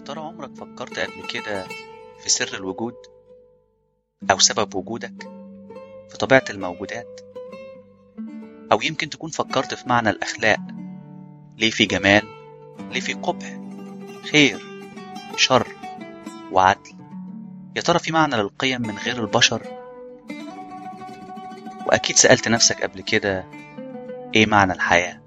ترى عمرك فكرت قبل كده في سر الوجود أو سبب وجودك في طبيعة الموجودات أو يمكن تكون فكرت في معنى الأخلاق ليه في جمال ليه في قبح خير شر وعدل يا ترى في معنى للقيم من غير البشر وأكيد سألت نفسك قبل كده إيه معنى الحياة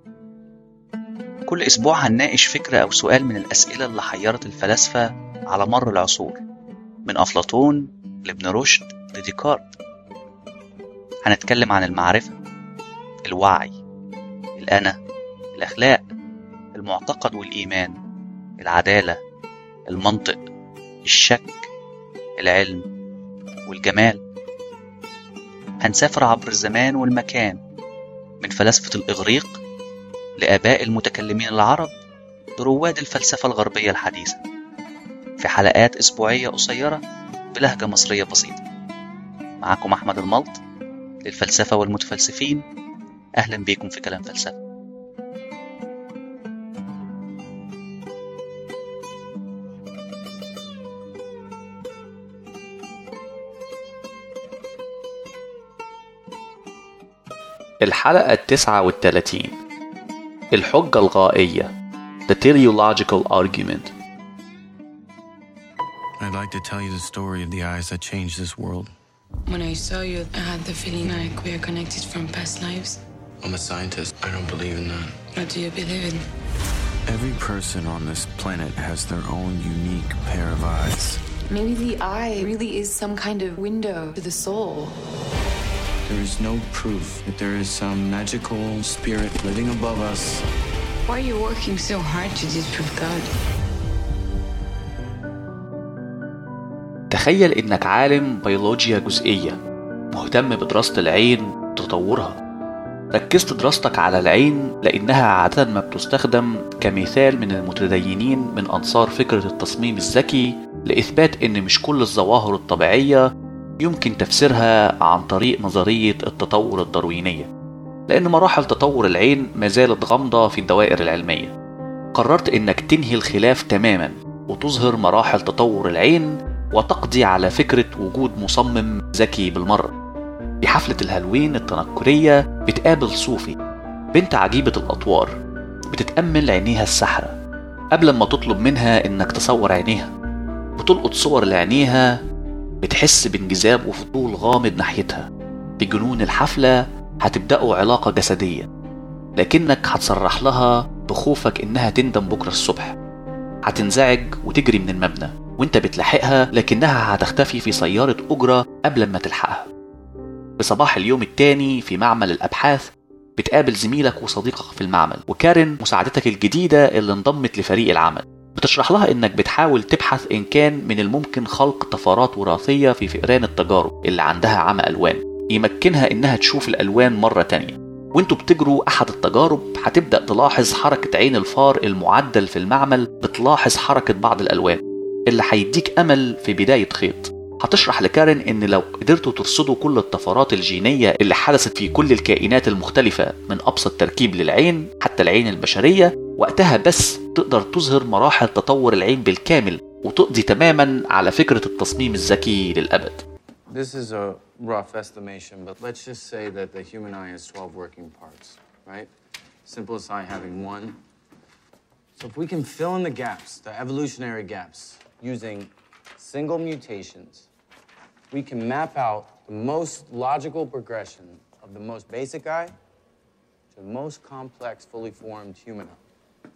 كل أسبوع هنناقش فكرة أو سؤال من الأسئلة اللي حيرت الفلاسفة على مر العصور من أفلاطون لابن رشد لديكارت هنتكلم عن المعرفة الوعي الأنا الأخلاق المعتقد والإيمان العدالة المنطق الشك العلم والجمال هنسافر عبر الزمان والمكان من فلاسفة الإغريق لآباء المتكلمين العرب لرواد الفلسفة الغربية الحديثة في حلقات أسبوعية قصيرة بلهجة مصرية بسيطة معكم أحمد الملط للفلسفة والمتفلسفين أهلا بيكم في كلام فلسفة الحلقة التسعة والتلاتين الحجة الغائية The Teleological Argument I'd like to tell you the story of the eyes that changed this world. When I saw you, I had the feeling like we are connected from past lives. I'm a scientist. I don't believe in that. What do you believe in? Every person on this planet has their own unique pair of eyes. Maybe the eye really is some kind of window to the soul. There is no proof that there is some magical spirit living above us. Why are you working so hard to disprove God? تخيل إنك عالم بيولوجيا جزئية مهتم بدراسة العين وتطورها ركزت دراستك على العين لأنها عادة ما بتستخدم كمثال من المتدينين من أنصار فكرة التصميم الذكي لإثبات إن مش كل الظواهر الطبيعية يمكن تفسيرها عن طريق نظرية التطور الداروينية لأن مراحل تطور العين ما زالت غامضة في الدوائر العلمية قررت إنك تنهي الخلاف تماما وتظهر مراحل تطور العين وتقضي على فكرة وجود مصمم ذكي بالمرة في حفلة الهالوين التنكرية بتقابل صوفي بنت عجيبة الأطوار بتتأمل عينيها السحرة قبل ما تطلب منها إنك تصور عينيها بتلقط صور لعينيها بتحس بانجذاب وفضول غامض ناحيتها بجنون الحفلة هتبدأوا علاقة جسدية لكنك هتصرح لها بخوفك إنها تندم بكرة الصبح هتنزعج وتجري من المبنى وانت بتلاحقها لكنها هتختفي في سيارة أجرة قبل ما تلحقها بصباح اليوم التاني في معمل الأبحاث بتقابل زميلك وصديقك في المعمل وكارين مساعدتك الجديدة اللي انضمت لفريق العمل بتشرح لها انك بتحاول تبحث ان كان من الممكن خلق طفرات وراثية في فئران التجارب اللي عندها عمى ألوان يمكنها انها تشوف الألوان مرة تانية وانتوا بتجروا احد التجارب هتبدأ تلاحظ حركة عين الفار المعدل في المعمل بتلاحظ حركة بعض الألوان اللي هيديك أمل في بداية خيط هتشرح لكارين ان لو قدرتوا ترصدوا كل الطفرات الجينية اللي حدثت في كل الكائنات المختلفة من ابسط تركيب للعين حتى العين البشرية وقتها بس تقدر تظهر مراحل تطور العين بالكامل وتقضي تماما على فكرة التصميم الذكي للأبد This is a rough estimation, but let's just say that the human eye has 12 working parts, right? Simplest eye having one. So if we can fill in the gaps, the evolutionary gaps, using single mutations, we can map out the most logical progression of the most basic eye to the most complex, fully formed human eye.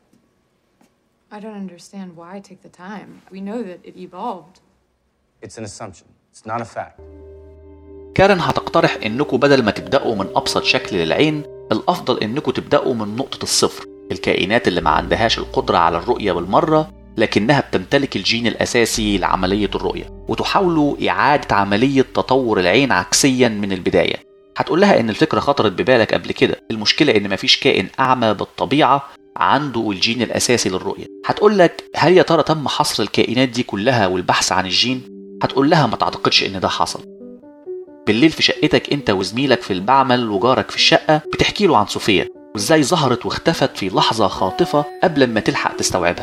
I don't understand why take the time. We know that it evolved. It's an assumption, it's not a fact. كارين هتقترح انكم بدل ما تبدأوا من ابسط شكل للعين الافضل انكم تبدأوا من نقطة الصفر الكائنات اللي ما عندهاش القدرة على الرؤية بالمرة لكنها بتمتلك الجين الأساسي لعملية الرؤية وتحاولوا إعادة عملية تطور العين عكسيا من البداية هتقول لها إن الفكرة خطرت ببالك قبل كده المشكلة إن مفيش كائن أعمى بالطبيعة عنده الجين الأساسي للرؤية هتقول لك هل يا ترى تم حصر الكائنات دي كلها والبحث عن الجين هتقول لها ما تعتقدش إن ده حصل بالليل في شقتك انت وزميلك في المعمل وجارك في الشقة بتحكي له عن صوفيا وازاي ظهرت واختفت في لحظة خاطفة قبل ما تلحق تستوعبها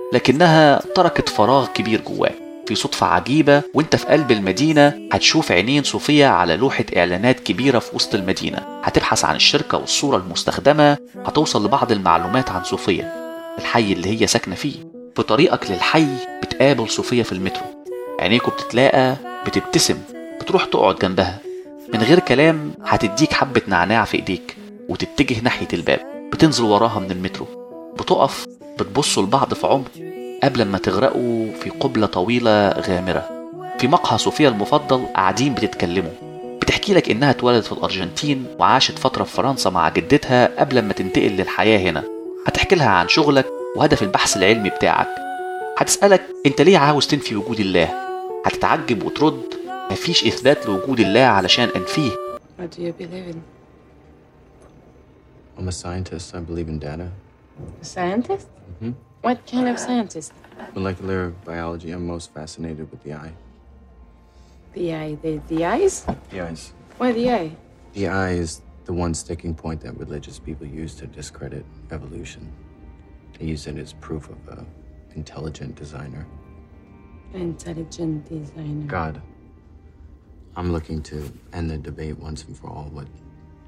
لكنها تركت فراغ كبير جواك في صدفة عجيبة وانت في قلب المدينة هتشوف عينين صوفيا على لوحة إعلانات كبيرة في وسط المدينة هتبحث عن الشركة والصورة المستخدمة هتوصل لبعض المعلومات عن صوفيا الحي اللي هي ساكنة فيه في طريقك للحي بتقابل صوفيا في المترو عينيكوا بتتلاقى بتبتسم بتروح تقعد جنبها من غير كلام هتديك حبة نعناع في ايديك وتتجه ناحية الباب بتنزل وراها من المترو بتقف بتبصوا لبعض في عمق قبل ما تغرقوا في قبلة طويلة غامرة في مقهى صوفيا المفضل قاعدين بتتكلموا بتحكي لك إنها اتولدت في الأرجنتين وعاشت فترة في فرنسا مع جدتها قبل ما تنتقل للحياة هنا هتحكي لها عن شغلك وهدف البحث العلمي بتاعك هتسألك أنت ليه عاوز تنفي وجود الله هتتعجب وترد مفيش إثبات لوجود الله علشان أنفيه What do you believe in? I'm a scientist. I believe in data. A scientist? Mhm. What kind of scientist? Molecular biology. I'm most fascinated with the eye. The eye. The, the eyes? The eyes. Why the eye? The eye is the one sticking point that religious people use to discredit evolution. They use it as proof of a intelligent designer. Intelligent designer. God. I'm looking to end the debate once and for all with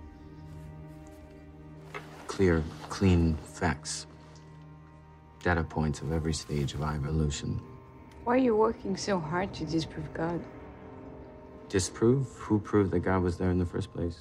clear, clean facts, data points of every stage of evolution. Why are you working so hard to disprove God? Disprove? Who proved that God was there in the first place?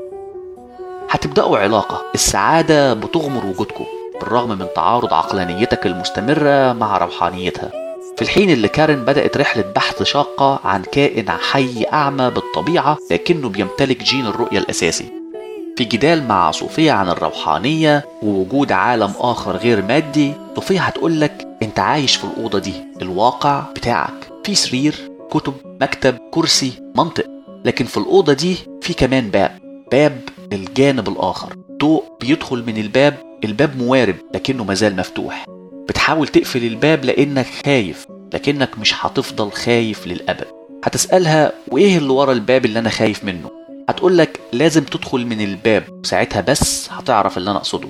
هتبدأوا علاقة السعادة بتغمر وجودكم بالرغم من تعارض عقلانيتك المستمرة مع روحانيتها في الحين اللي كارين بدأت رحلة بحث شاقة عن كائن حي أعمى بالطبيعة لكنه بيمتلك جين الرؤية الأساسي في جدال مع صوفيا عن الروحانية ووجود عالم آخر غير مادي صوفيا هتقولك أنت عايش في الأوضة دي الواقع بتاعك في سرير كتب مكتب كرسي منطق لكن في الأوضة دي في كمان باب باب للجانب الآخر ضوء بيدخل من الباب الباب موارب لكنه مازال مفتوح بتحاول تقفل الباب لأنك خايف لكنك مش هتفضل خايف للأبد هتسألها وإيه اللي ورا الباب اللي أنا خايف منه هتقولك لازم تدخل من الباب ساعتها بس هتعرف اللي أنا أقصده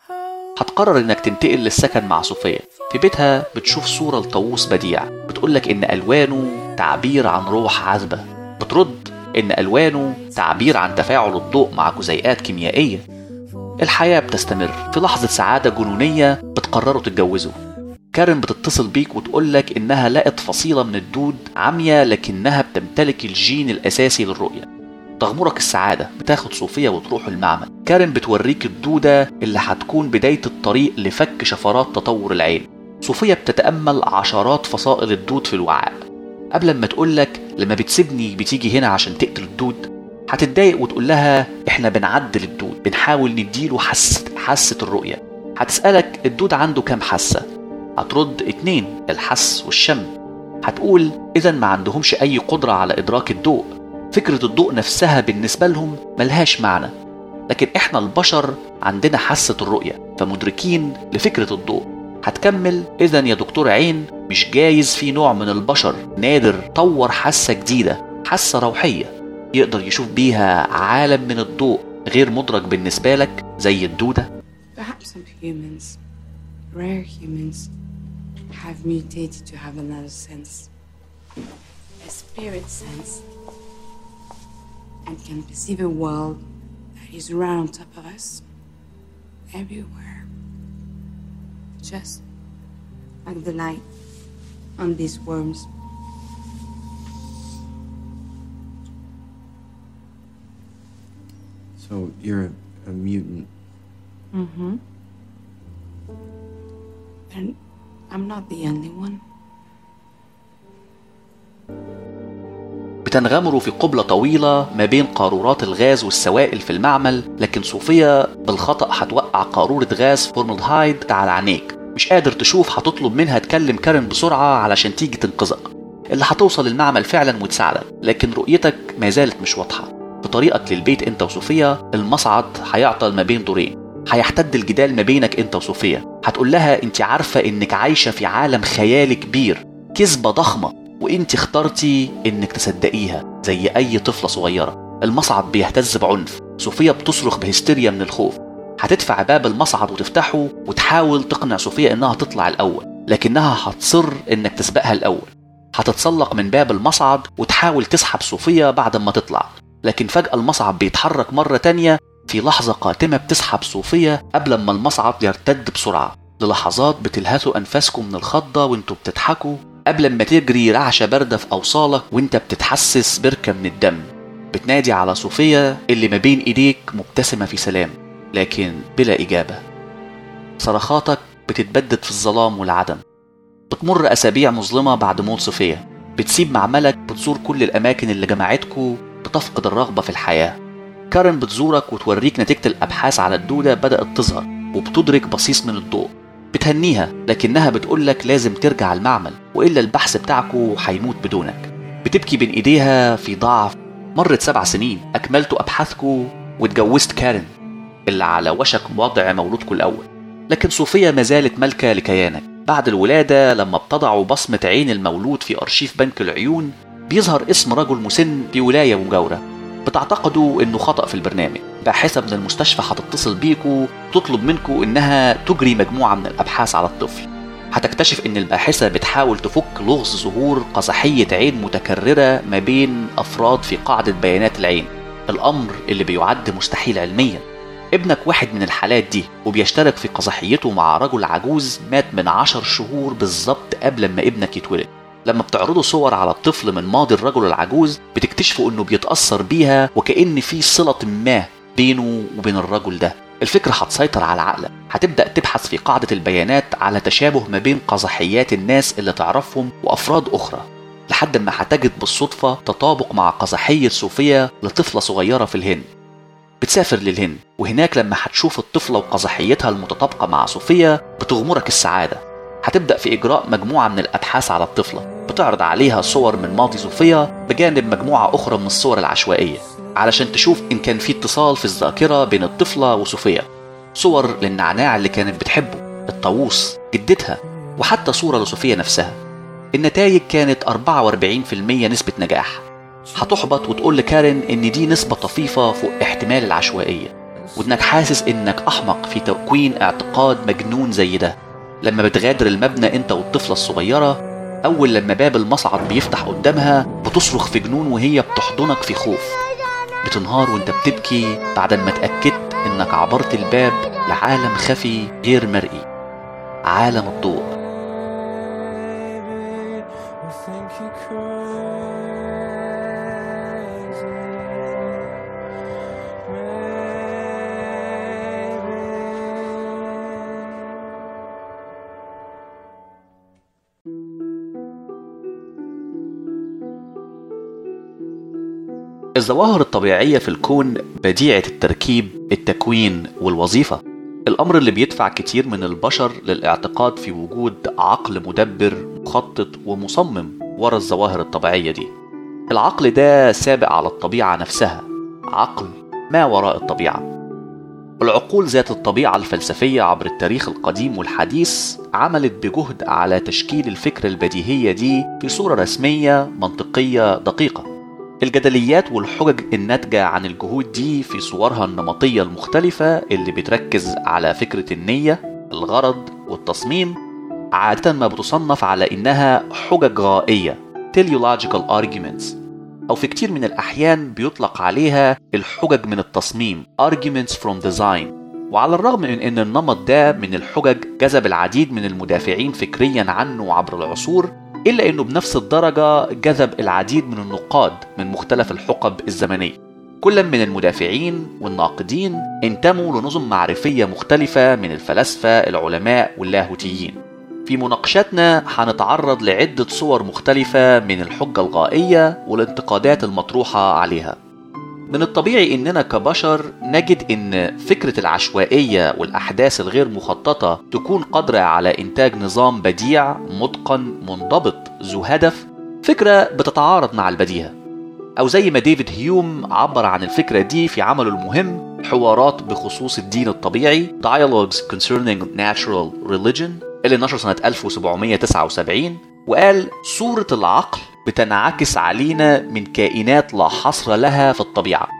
هتقرر إنك تنتقل للسكن مع صوفيا في بيتها بتشوف صورة لطاووس بديع بتقولك إن ألوانه تعبير عن روح عذبة بترد إن ألوانه تعبير عن تفاعل الضوء مع جزيئات كيميائية الحياة بتستمر في لحظة سعادة جنونية بتقرروا تتجوزوا كارين بتتصل بيك وتقولك إنها لقت فصيلة من الدود عمية لكنها بتمتلك الجين الأساسي للرؤية تغمرك السعادة بتاخد صوفيا وتروحوا المعمل كارين بتوريك الدودة اللي هتكون بداية الطريق لفك شفرات تطور العين صوفيا بتتأمل عشرات فصائل الدود في الوعاء قبل ما تقولك لما بتسيبني بتيجي هنا عشان تقتل الدود هتتضايق وتقول لها احنا بنعدل الدود بنحاول نديله حاسة حاسة الرؤية هتسألك الدود عنده كام حاسة هترد اتنين الحس والشم هتقول اذا ما عندهمش اي قدرة على ادراك الضوء فكرة الضوء نفسها بالنسبة لهم ملهاش معنى لكن احنا البشر عندنا حاسة الرؤية فمدركين لفكرة الضوء هتكمل اذا يا دكتور عين مش جايز في نوع من البشر نادر طور حاسة جديدة حاسة روحية يقدر يشوف بيها عالم من الضوء غير مدرك بالنسبة لك زي الدودة Perhaps some humans, rare humans, have mutated to have another sense, a spirit sense, and can perceive a world that is right on top of us, everywhere. Just like the light on these worms. So you're a, a mutant. Mm-hmm. And I'm not the only one. بتنغمروا في قبلة طويلة ما بين قارورات الغاز والسوائل في المعمل لكن صوفيا بالخطأ هتوقع قارورة غاز فورمالدهايد على عينيك مش قادر تشوف هتطلب منها تكلم كارين بسرعة علشان تيجي تنقذك اللي هتوصل المعمل فعلا وتساعدك لكن رؤيتك ما زالت مش واضحة في طريقك للبيت انت وصوفيا المصعد هيعطل ما بين دورين هيحتد الجدال ما بينك انت وصوفيا هتقول لها انت عارفة انك عايشة في عالم خيالي كبير كذبة ضخمة وانت اخترتي انك تصدقيها زي اي طفلة صغيرة المصعد بيهتز بعنف صوفيا بتصرخ بهستيريا من الخوف هتدفع باب المصعد وتفتحه وتحاول تقنع صوفيا انها تطلع الاول لكنها هتصر إنك تسبقها الأول هتتسلق من باب المصعد وتحاول تسحب صوفيا بعد ما تطلع لكن فجأة المصعد بيتحرك مرة تانية في لحظة قاتمة بتسحب صوفيا قبل ما المصعد يرتد بسرعة للحظات بتلهثوا أنفاسكم من الخضة وانتوا بتضحكوا قبل ما تجري رعشة باردة في أوصالك وانت بتتحسس بركة من الدم بتنادي على صوفيا اللي ما بين ايديك مبتسمة في سلام لكن بلا إجابة صرخاتك بتتبدد في الظلام والعدم بتمر أسابيع مظلمة بعد موت صوفيا بتسيب معملك بتزور كل الأماكن اللي جمعتكوا بتفقد الرغبة في الحياة كارن بتزورك وتوريك نتيجة الأبحاث على الدودة بدأت تظهر وبتدرك بصيص من الضوء بتهنيها لكنها بتقولك لازم ترجع المعمل وإلا البحث بتاعكو هيموت بدونك بتبكي بين إيديها في ضعف مرت سبع سنين أكملتوا أبحاثكو واتجوزت كارن اللي على وشك وضع مولودكو الأول لكن صوفيا ما زالت ملكة لكيانك بعد الولادة لما بتضعوا بصمة عين المولود في أرشيف بنك العيون بيظهر اسم رجل مسن في ولاية مجاورة بتعتقدوا انه خطأ في البرنامج باحثة من المستشفى هتتصل بيكوا تطلب منكوا انها تجري مجموعة من الابحاث على الطفل هتكتشف ان الباحثة بتحاول تفك لغز ظهور قزحية عين متكررة ما بين افراد في قاعدة بيانات العين الامر اللي بيعد مستحيل علميا ابنك واحد من الحالات دي وبيشترك في قزحيته مع رجل عجوز مات من عشر شهور بالظبط قبل ما ابنك يتولد لما بتعرضوا صور على الطفل من ماضي الرجل العجوز بتكتشفوا انه بيتأثر بيها وكأن في صلة ما بينه وبين الرجل ده الفكرة هتسيطر على عقلك هتبدأ تبحث في قاعدة البيانات على تشابه ما بين قزحيات الناس اللي تعرفهم وأفراد أخرى لحد ما هتجد بالصدفة تطابق مع قزحية صوفيا لطفلة صغيرة في الهند بتسافر للهند وهناك لما هتشوف الطفلة وقزحيتها المتطابقة مع صوفيا بتغمرك السعادة هتبدأ في إجراء مجموعة من الأبحاث على الطفلة بتعرض عليها صور من ماضي صوفيا بجانب مجموعة أخرى من الصور العشوائية علشان تشوف إن كان في اتصال في الذاكرة بين الطفلة وصوفيا صور للنعناع اللي كانت بتحبه الطاووس جدتها وحتى صورة لصوفيا نفسها النتائج كانت 44% نسبة نجاح هتحبط وتقول لكارين إن دي نسبة طفيفة فوق احتمال العشوائية وإنك حاسس إنك أحمق في تكوين اعتقاد مجنون زي ده لما بتغادر المبنى انت والطفلة الصغيرة أول لما باب المصعد بيفتح قدامها بتصرخ في جنون وهي بتحضنك في خوف بتنهار وانت بتبكي بعد ما اتأكدت انك عبرت الباب لعالم خفي غير مرئي عالم الضوء الظواهر الطبيعية في الكون بديعة التركيب التكوين والوظيفة الأمر اللي بيدفع كتير من البشر للاعتقاد في وجود عقل مدبر مخطط ومصمم ورا الظواهر الطبيعية دي العقل ده سابق على الطبيعة نفسها عقل ما وراء الطبيعة العقول ذات الطبيعة الفلسفية عبر التاريخ القديم والحديث عملت بجهد على تشكيل الفكرة البديهية دي في صورة رسمية منطقية دقيقة الجدليات والحجج الناتجة عن الجهود دي في صورها النمطية المختلفة اللي بتركز على فكرة النية الغرض والتصميم عادة ما بتصنف على إنها حجج غائية teleological arguments أو في كتير من الأحيان بيطلق عليها الحجج من التصميم arguments from design وعلى الرغم من أن النمط ده من الحجج جذب العديد من المدافعين فكريا عنه عبر العصور إلا أنه بنفس الدرجة جذب العديد من النقاد من مختلف الحقب الزمنية كل من المدافعين والناقدين انتموا لنظم معرفية مختلفة من الفلاسفة العلماء واللاهوتيين في مناقشاتنا هنتعرض لعدة صور مختلفة من الحجة الغائية والانتقادات المطروحة عليها من الطبيعي اننا كبشر نجد ان فكره العشوائيه والاحداث الغير مخططه تكون قادره على انتاج نظام بديع متقن منضبط ذو هدف فكره بتتعارض مع البديهه او زي ما ديفيد هيوم عبر عن الفكره دي في عمله المهم حوارات بخصوص الدين الطبيعي Dialogues Concerning Natural Religion اللي نشر سنه 1779 وقال صوره العقل بتنعكس علينا من كائنات لا حصر لها في الطبيعة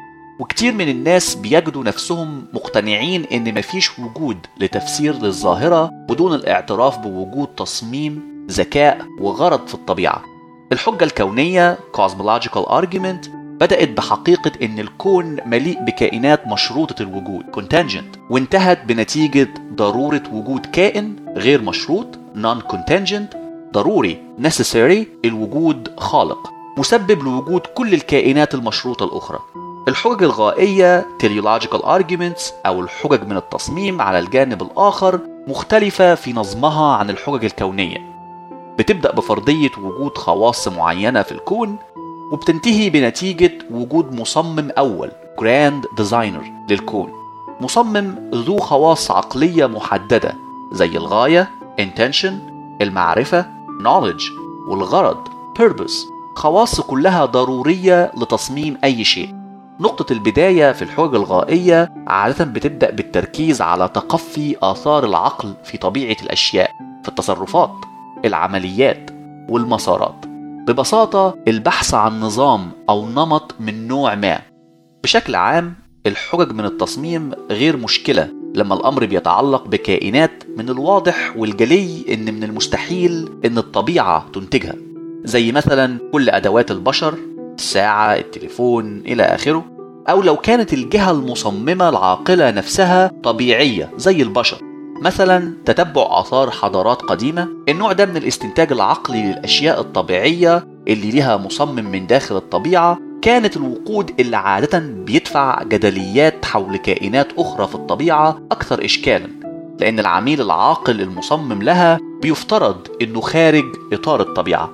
وكتير من الناس بيجدوا نفسهم مقتنعين ان مفيش وجود لتفسير للظاهرة بدون الاعتراف بوجود تصميم ذكاء وغرض في الطبيعة الحجة الكونية cosmological argument بدأت بحقيقة إن الكون مليء بكائنات مشروطة الوجود contingent وانتهت بنتيجة ضرورة وجود كائن غير مشروط non contingent ضروري necessary الوجود خالق مسبب لوجود كل الكائنات المشروطة الأخرى الحجج الغائية teleological arguments أو الحجج من التصميم على الجانب الآخر مختلفة في نظمها عن الحجج الكونية بتبدأ بفرضية وجود خواص معينة في الكون وبتنتهي بنتيجة وجود مصمم أول Grand Designer للكون مصمم ذو خواص عقلية محددة زي الغاية intention المعرفة knowledge والغرض purpose خواص كلها ضرورية لتصميم أي شيء نقطة البداية في الحجج الغائية عادة بتبدأ بالتركيز على تقفي آثار العقل في طبيعة الأشياء في التصرفات العمليات والمسارات ببساطة البحث عن نظام أو نمط من نوع ما بشكل عام الحجج من التصميم غير مشكلة لما الأمر بيتعلق بكائنات من الواضح والجلي إن من المستحيل إن الطبيعة تنتجها زي مثلا كل أدوات البشر الساعة التليفون إلى آخره أو لو كانت الجهة المصممة العاقلة نفسها طبيعية زي البشر مثلا تتبع آثار حضارات قديمة النوع ده من الاستنتاج العقلي للأشياء الطبيعية اللي ليها مصمم من داخل الطبيعة كانت الوقود اللي عادة بيدفع جدليات حول كائنات أخرى في الطبيعة أكثر إشكالا لأن العميل العاقل المصمم لها بيفترض إنه خارج إطار الطبيعة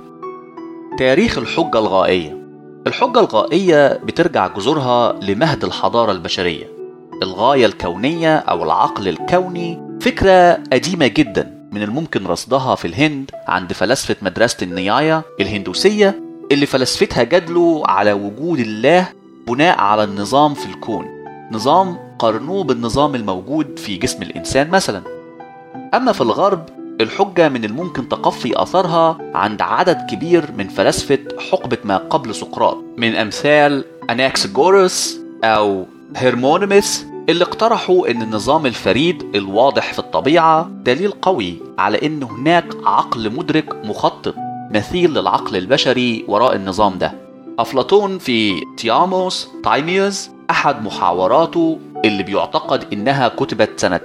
تاريخ الحجة الغائية الحجة الغائية بترجع جذورها لمهد الحضارة البشرية الغاية الكونية أو العقل الكوني فكرة قديمة جدا من الممكن رصدها في الهند عند فلاسفة مدرسة النيايا الهندوسية اللي فلسفتها جدلوا على وجود الله بناء على النظام في الكون نظام قارنوه بالنظام الموجود في جسم الإنسان مثلا أما في الغرب الحجة من الممكن تقفي أثرها عند عدد كبير من فلاسفة حقبة ما قبل سقراط من أمثال أناكسجورس أو هيرمونيمس اللي اقترحوا ان النظام الفريد الواضح في الطبيعه دليل قوي على ان هناك عقل مدرك مخطط مثيل للعقل البشري وراء النظام ده افلاطون في تياموس تايميوس احد محاوراته اللي بيعتقد انها كتبت سنه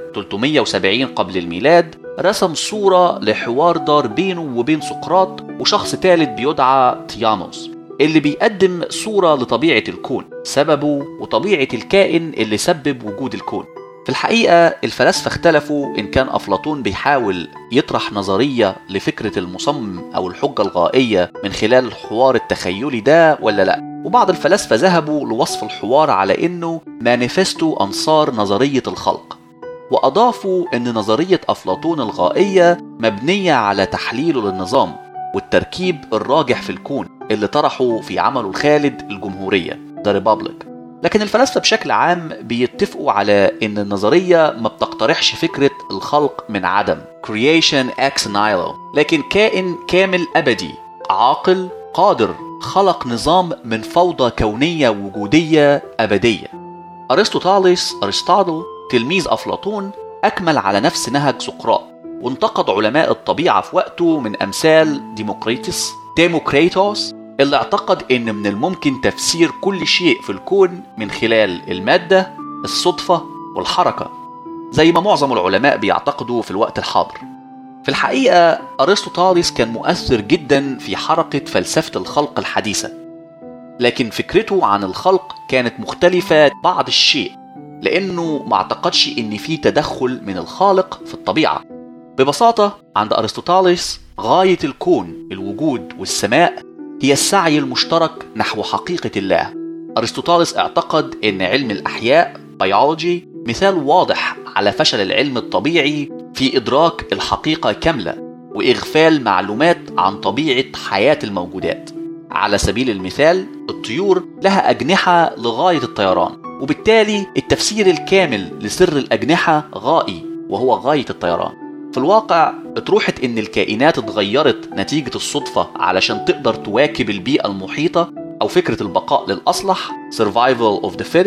370 قبل الميلاد رسم صوره لحوار دار بينه وبين سقراط وشخص ثالث بيدعى تياموس اللي بيقدم صورة لطبيعة الكون سببه وطبيعة الكائن اللي سبب وجود الكون في الحقيقة الفلاسفة اختلفوا إن كان أفلاطون بيحاول يطرح نظرية لفكرة المصمم أو الحجة الغائية من خلال الحوار التخيلي ده ولا لأ وبعض الفلاسفة ذهبوا لوصف الحوار على إنه مانيفستو أنصار نظرية الخلق وأضافوا إن نظرية أفلاطون الغائية مبنية على تحليله للنظام والتركيب الراجح في الكون اللي طرحه في عمله الخالد الجمهورية The Republic لكن الفلاسفة بشكل عام بيتفقوا على إن النظرية ما بتقترحش فكرة الخلق من عدم Creation ex nihilo لكن كائن كامل أبدي عاقل قادر خلق نظام من فوضى كونية وجودية أبدية أرسطوطاليس أرسطاطل تلميذ أفلاطون أكمل على نفس نهج سقراط وانتقد علماء الطبيعة في وقته من أمثال ديموكريتس ديموكريتوس اللي اعتقد ان من الممكن تفسير كل شيء في الكون من خلال المادة الصدفة والحركة زي ما معظم العلماء بيعتقدوا في الوقت الحاضر في الحقيقة أرسطوطاليس كان مؤثر جدا في حركة فلسفة الخلق الحديثة لكن فكرته عن الخلق كانت مختلفة بعض الشيء لأنه ما اعتقدش إن في تدخل من الخالق في الطبيعة ببساطة عند أرسطوطاليس غاية الكون الوجود والسماء هي السعي المشترك نحو حقيقة الله أرسطوطاليس اعتقد أن علم الأحياء بيولوجي مثال واضح على فشل العلم الطبيعي في إدراك الحقيقة كاملة وإغفال معلومات عن طبيعة حياة الموجودات على سبيل المثال الطيور لها أجنحة لغاية الطيران وبالتالي التفسير الكامل لسر الأجنحة غائي وهو غاية الطيران في الواقع اطروحة ان الكائنات اتغيرت نتيجة الصدفة علشان تقدر تواكب البيئة المحيطة او فكرة البقاء للاصلح survival of the fittest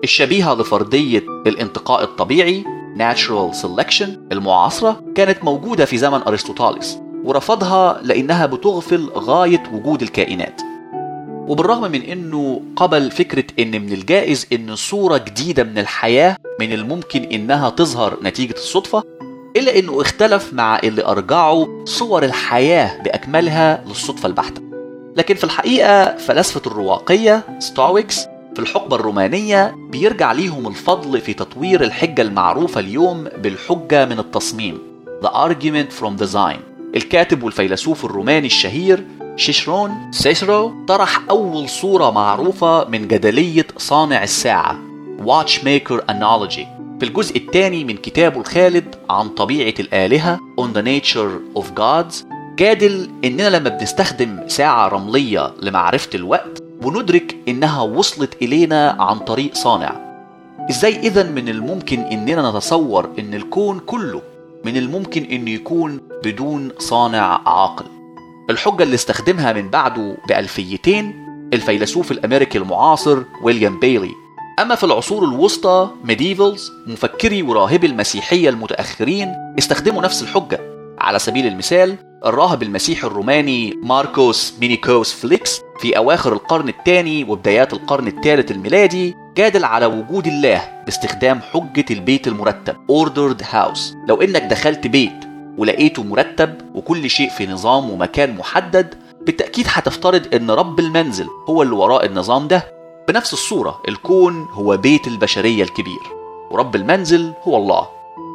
الشبيهة لفرضية الانتقاء الطبيعي natural selection المعاصرة كانت موجودة في زمن أرسطوطالس ورفضها لأنها بتغفل غاية وجود الكائنات وبالرغم من انه قبل فكرة ان من الجائز ان صورة جديدة من الحياة من الممكن انها تظهر نتيجة الصدفة الا انه اختلف مع اللي ارجعوا صور الحياة باكملها للصدفة البحتة لكن في الحقيقة فلاسفة الرواقية ستويكس في الحقبة الرومانية بيرجع ليهم الفضل في تطوير الحجة المعروفة اليوم بالحجة من التصميم The Argument from Design الكاتب والفيلسوف الروماني الشهير شيشرون سيسرو طرح أول صورة معروفة من جدلية صانع الساعة Watchmaker Analogy في الجزء الثاني من كتابه الخالد عن طبيعة الآلهة On the Nature of Gods جادل إننا لما بنستخدم ساعة رملية لمعرفة الوقت وندرك إنها وصلت إلينا عن طريق صانع إزاي إذا من الممكن إننا نتصور إن الكون كله من الممكن إنه يكون بدون صانع عاقل الحجة اللي استخدمها من بعده بألفيتين الفيلسوف الأمريكي المعاصر ويليام بيلي أما في العصور الوسطى ميديفلز مفكري وراهبي المسيحية المتأخرين استخدموا نفس الحجة على سبيل المثال الراهب المسيحي الروماني ماركوس مينيكوس فليكس في أواخر القرن الثاني وبدايات القرن الثالث الميلادي جادل على وجود الله باستخدام حجة البيت المرتب Ordered House لو إنك دخلت بيت ولقيته مرتب وكل شيء في نظام ومكان محدد بالتأكيد هتفترض إن رب المنزل هو اللي وراء النظام ده بنفس الصورة الكون هو بيت البشرية الكبير ورب المنزل هو الله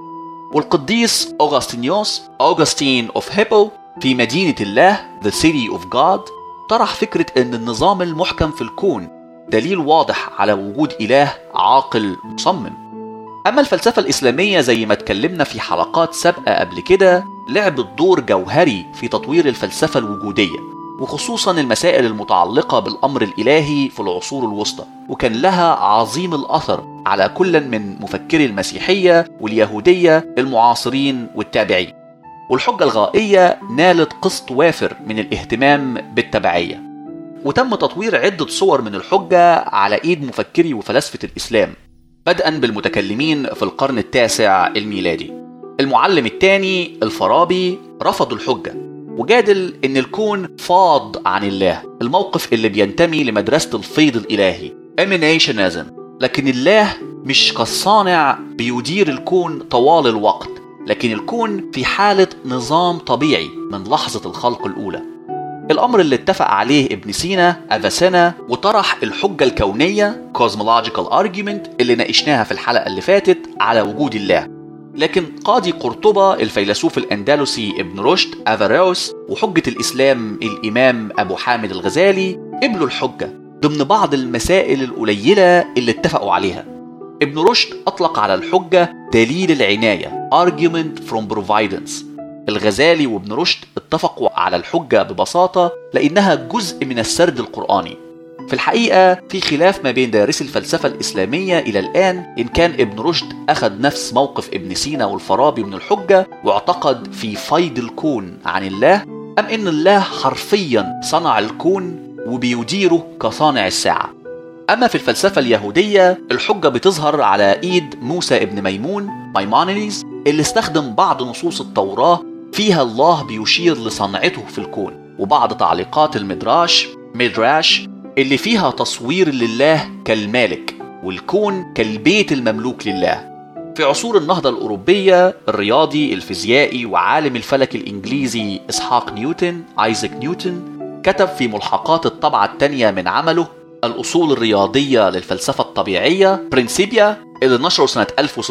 والقديس أوغسطينيوس أوغسطين أوف هيبو في مدينة الله The City of God طرح فكرة أن النظام المحكم في الكون دليل واضح على وجود إله عاقل مصمم أما الفلسفة الإسلامية زي ما اتكلمنا في حلقات سابقة قبل كده لعبت دور جوهري في تطوير الفلسفة الوجودية وخصوصا المسائل المتعلقة بالأمر الإلهي في العصور الوسطى وكان لها عظيم الأثر على كل من مفكري المسيحية واليهودية المعاصرين والتابعين والحجة الغائية نالت قسط وافر من الاهتمام بالتبعية وتم تطوير عدة صور من الحجة على إيد مفكري وفلاسفة الإسلام بدءا بالمتكلمين في القرن التاسع الميلادي المعلم الثاني الفارابي رفض الحجة وجادل ان الكون فاض عن الله الموقف اللي بينتمي لمدرسة الفيض الإلهي Emanationism لكن الله مش كالصانع بيدير الكون طوال الوقت لكن الكون في حالة نظام طبيعي من لحظة الخلق الأولى الأمر اللي اتفق عليه ابن سينا أفاسنا وطرح الحجة الكونية Cosmological Argument اللي ناقشناها في الحلقة اللي فاتت على وجود الله لكن قاضي قرطبة الفيلسوف الأندلسي ابن رشد أفاروس وحجة الإسلام الإمام أبو حامد الغزالي قبلوا الحجة ضمن بعض المسائل القليلة اللي اتفقوا عليها ابن رشد أطلق على الحجة دليل العناية Argument from Providence الغزالي وابن رشد اتفقوا على الحجة ببساطة لأنها جزء من السرد القرآني في الحقيقة في خلاف ما بين دارسي الفلسفة الإسلامية إلى الآن إن كان ابن رشد أخذ نفس موقف ابن سينا والفارابي من الحجة واعتقد في فيض الكون عن الله أم إن الله حرفيا صنع الكون وبيديره كصانع الساعة أما في الفلسفة اليهودية الحجة بتظهر على إيد موسى ابن ميمون مايمونيديز اللي استخدم بعض نصوص التوراة فيها الله بيشير لصنعته في الكون وبعض تعليقات المدراش مدراش اللي فيها تصوير لله كالمالك والكون كالبيت المملوك لله في عصور النهضة الأوروبية الرياضي الفيزيائي وعالم الفلك الإنجليزي إسحاق نيوتن آيزاك نيوتن كتب في ملحقات الطبعة الثانية من عمله الأصول الرياضية للفلسفة الطبيعية برنسيبيا اللي نشره سنة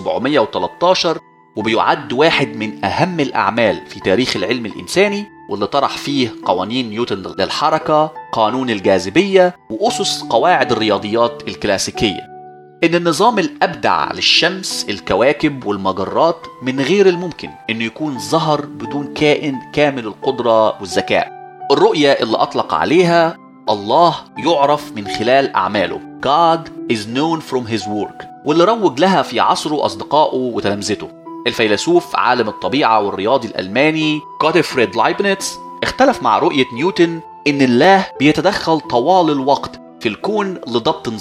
1713 وبيعد واحد من أهم الأعمال في تاريخ العلم الإنساني واللي طرح فيه قوانين نيوتن للحركة قانون الجاذبية وأسس قواعد الرياضيات الكلاسيكية إن النظام الأبدع للشمس الكواكب والمجرات من غير الممكن إنه يكون ظهر بدون كائن كامل القدرة والذكاء الرؤية اللي أطلق عليها الله يعرف من خلال أعماله God is known from his work واللي روج لها في عصره أصدقائه وتلامذته الفيلسوف عالم الطبيعة والرياضي الألماني جوتفريد لايبنيتس اختلف مع رؤية نيوتن إن الله بيتدخل طوال الوقت في الكون لضبط نظام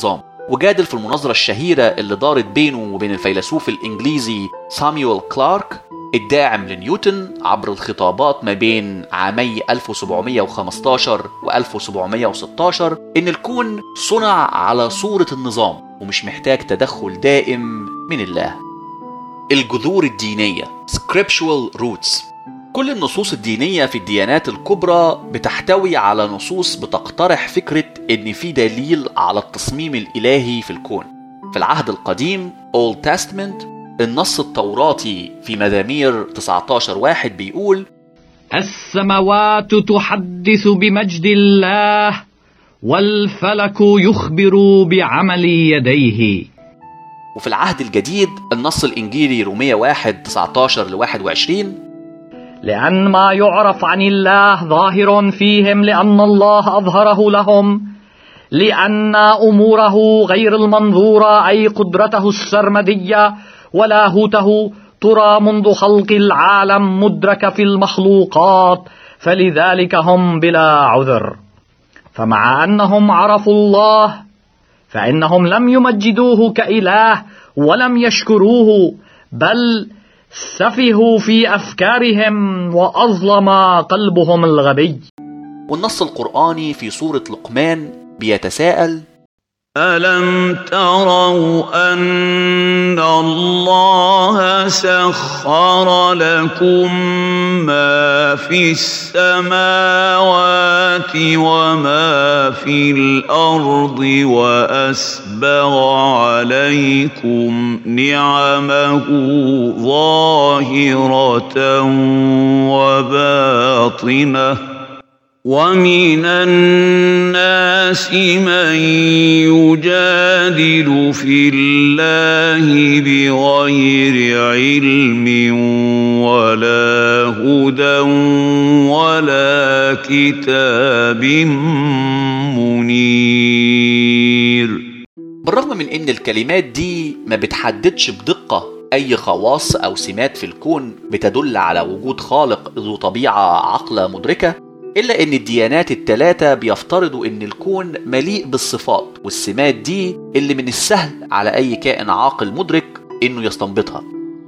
وجادل في المناظرة الشهيرة اللي دارت بينه وبين الفيلسوف الإنجليزي ساميويل كلارك الداعم لنيوتن عبر الخطابات ما بين عامي 1715 و 1716 إن الكون صنع على صورة النظام ومش محتاج تدخل دائم من الله الجذور الدينية scriptural roots كل النصوص الدينية في الديانات الكبرى بتحتوي على نصوص بتقترح فكرة إن في دليل على التصميم الإلهي في الكون. في العهد القديم Old Testament النص التوراتي في مزامير 19 واحد بيقول السماوات تحدث بمجد الله والفلك يخبر بعمل يديه وفي العهد الجديد النص الإنجيلي رومية 1 19 ل 21 لأن ما يعرف عن الله ظاهر فيهم لأن الله أظهره لهم لأن أموره غير المنظورة أي قدرته السرمدية ولاهوته ترى منذ خلق العالم مدرك في المخلوقات فلذلك هم بلا عذر فمع أنهم عرفوا الله فإنهم لم يمجدوه كإله ولم يشكروه بل سفهوا في أفكارهم وأظلم قلبهم الغبي والنص القرآني في سورة لقمان بيتساءل ألم تروا أن الله سخر لكم ما في السماوات وما في الأرض وأسبغ عليكم نعمه ظاهرة وباطنة ومن الناس من يجادل في الله بغير علم ولا هدى ولا كتاب منير بالرغم من ان الكلمات دي ما بتحددش بدقة اي خواص او سمات في الكون بتدل على وجود خالق ذو طبيعة عقل مدركة إلا إن الديانات التلاتة بيفترضوا إن الكون مليء بالصفات والسمات دي اللي من السهل على أي كائن عاقل مدرك إنه يستنبطها.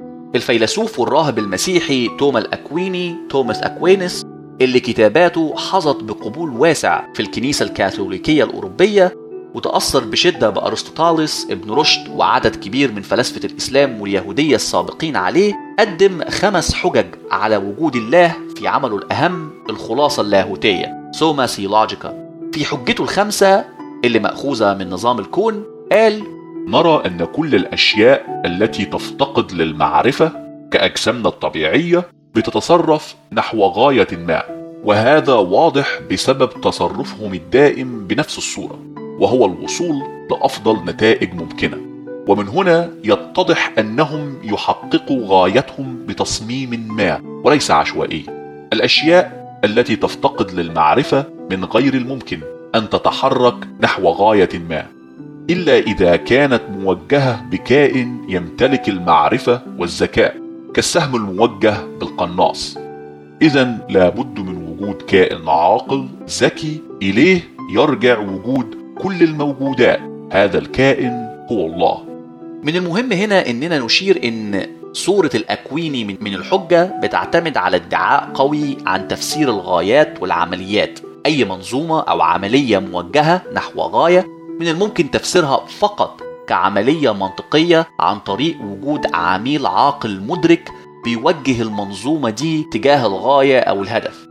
الفيلسوف والراهب المسيحي توما الأكويني توماس أكوينس اللي كتاباته حظت بقبول واسع في الكنيسة الكاثوليكية الأوروبية وتأثر بشدة بأرسطوطالس ابن رشد وعدد كبير من فلاسفة الإسلام واليهودية السابقين عليه قدم خمس حجج على وجود الله في عمله الأهم الخلاصة اللاهوتية سوما سيولوجيكا في حجته الخمسة اللي مأخوذة من نظام الكون قال نرى أن كل الأشياء التي تفتقد للمعرفة كأجسامنا الطبيعية بتتصرف نحو غاية ما وهذا واضح بسبب تصرفهم الدائم بنفس الصورة وهو الوصول لأفضل نتائج ممكنة ومن هنا يتضح أنهم يحققوا غايتهم بتصميم ما وليس عشوائيا الأشياء التي تفتقد للمعرفة من غير الممكن أن تتحرك نحو غاية ما إلا إذا كانت موجهة بكائن يمتلك المعرفة والذكاء كالسهم الموجه بالقناص إذا لابد من وجود كائن عاقل ذكي إليه يرجع وجود كل الموجودات هذا الكائن هو الله من المهم هنا إننا نشير إن سورة الأكويني من من الحجة بتعتمد على ادعاء قوي عن تفسير الغايات والعمليات أي منظومة أو عملية موجهة نحو غاية من الممكن تفسيرها فقط كعملية منطقية عن طريق وجود عميل عاقل مدرك بيوجه المنظومة دي تجاه الغاية أو الهدف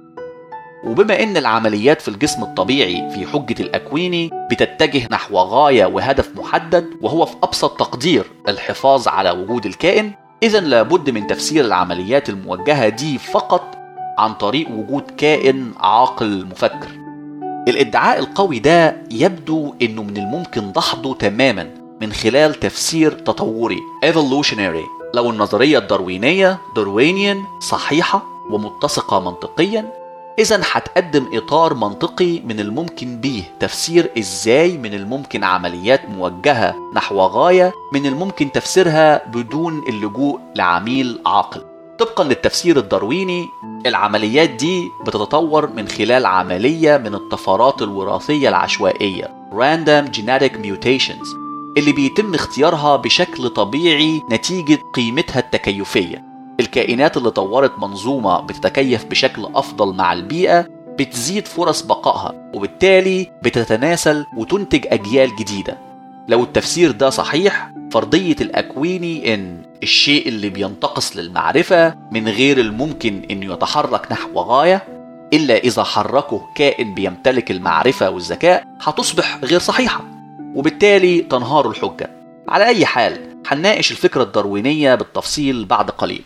وبما ان العمليات في الجسم الطبيعي في حجة الأكويني بتتجه نحو غاية وهدف محدد وهو في أبسط تقدير الحفاظ على وجود الكائن إذا لابد من تفسير العمليات الموجهة دي فقط عن طريق وجود كائن عاقل مفكر الادعاء القوي ده يبدو انه من الممكن دحضه تماما من خلال تفسير تطوري evolutionary لو النظرية الداروينية Darwinian صحيحة ومتسقة منطقيا إذا هتقدم إطار منطقي من الممكن بيه تفسير إزاي من الممكن عمليات موجهة نحو غاية من الممكن تفسيرها بدون اللجوء لعميل عاقل طبقا للتفسير الدارويني العمليات دي بتتطور من خلال عملية من الطفرات الوراثية العشوائية Random Genetic Mutations اللي بيتم اختيارها بشكل طبيعي نتيجة قيمتها التكيفية الكائنات اللي طورت منظومة بتتكيف بشكل أفضل مع البيئة بتزيد فرص بقائها وبالتالي بتتناسل وتنتج أجيال جديدة لو التفسير ده صحيح فرضية الأكويني إن الشيء اللي بينتقص للمعرفة من غير الممكن إنه يتحرك نحو غاية إلا إذا حركه كائن بيمتلك المعرفة والذكاء هتصبح غير صحيحة وبالتالي تنهار الحجة على أي حال هنناقش الفكرة الداروينية بالتفصيل بعد قليل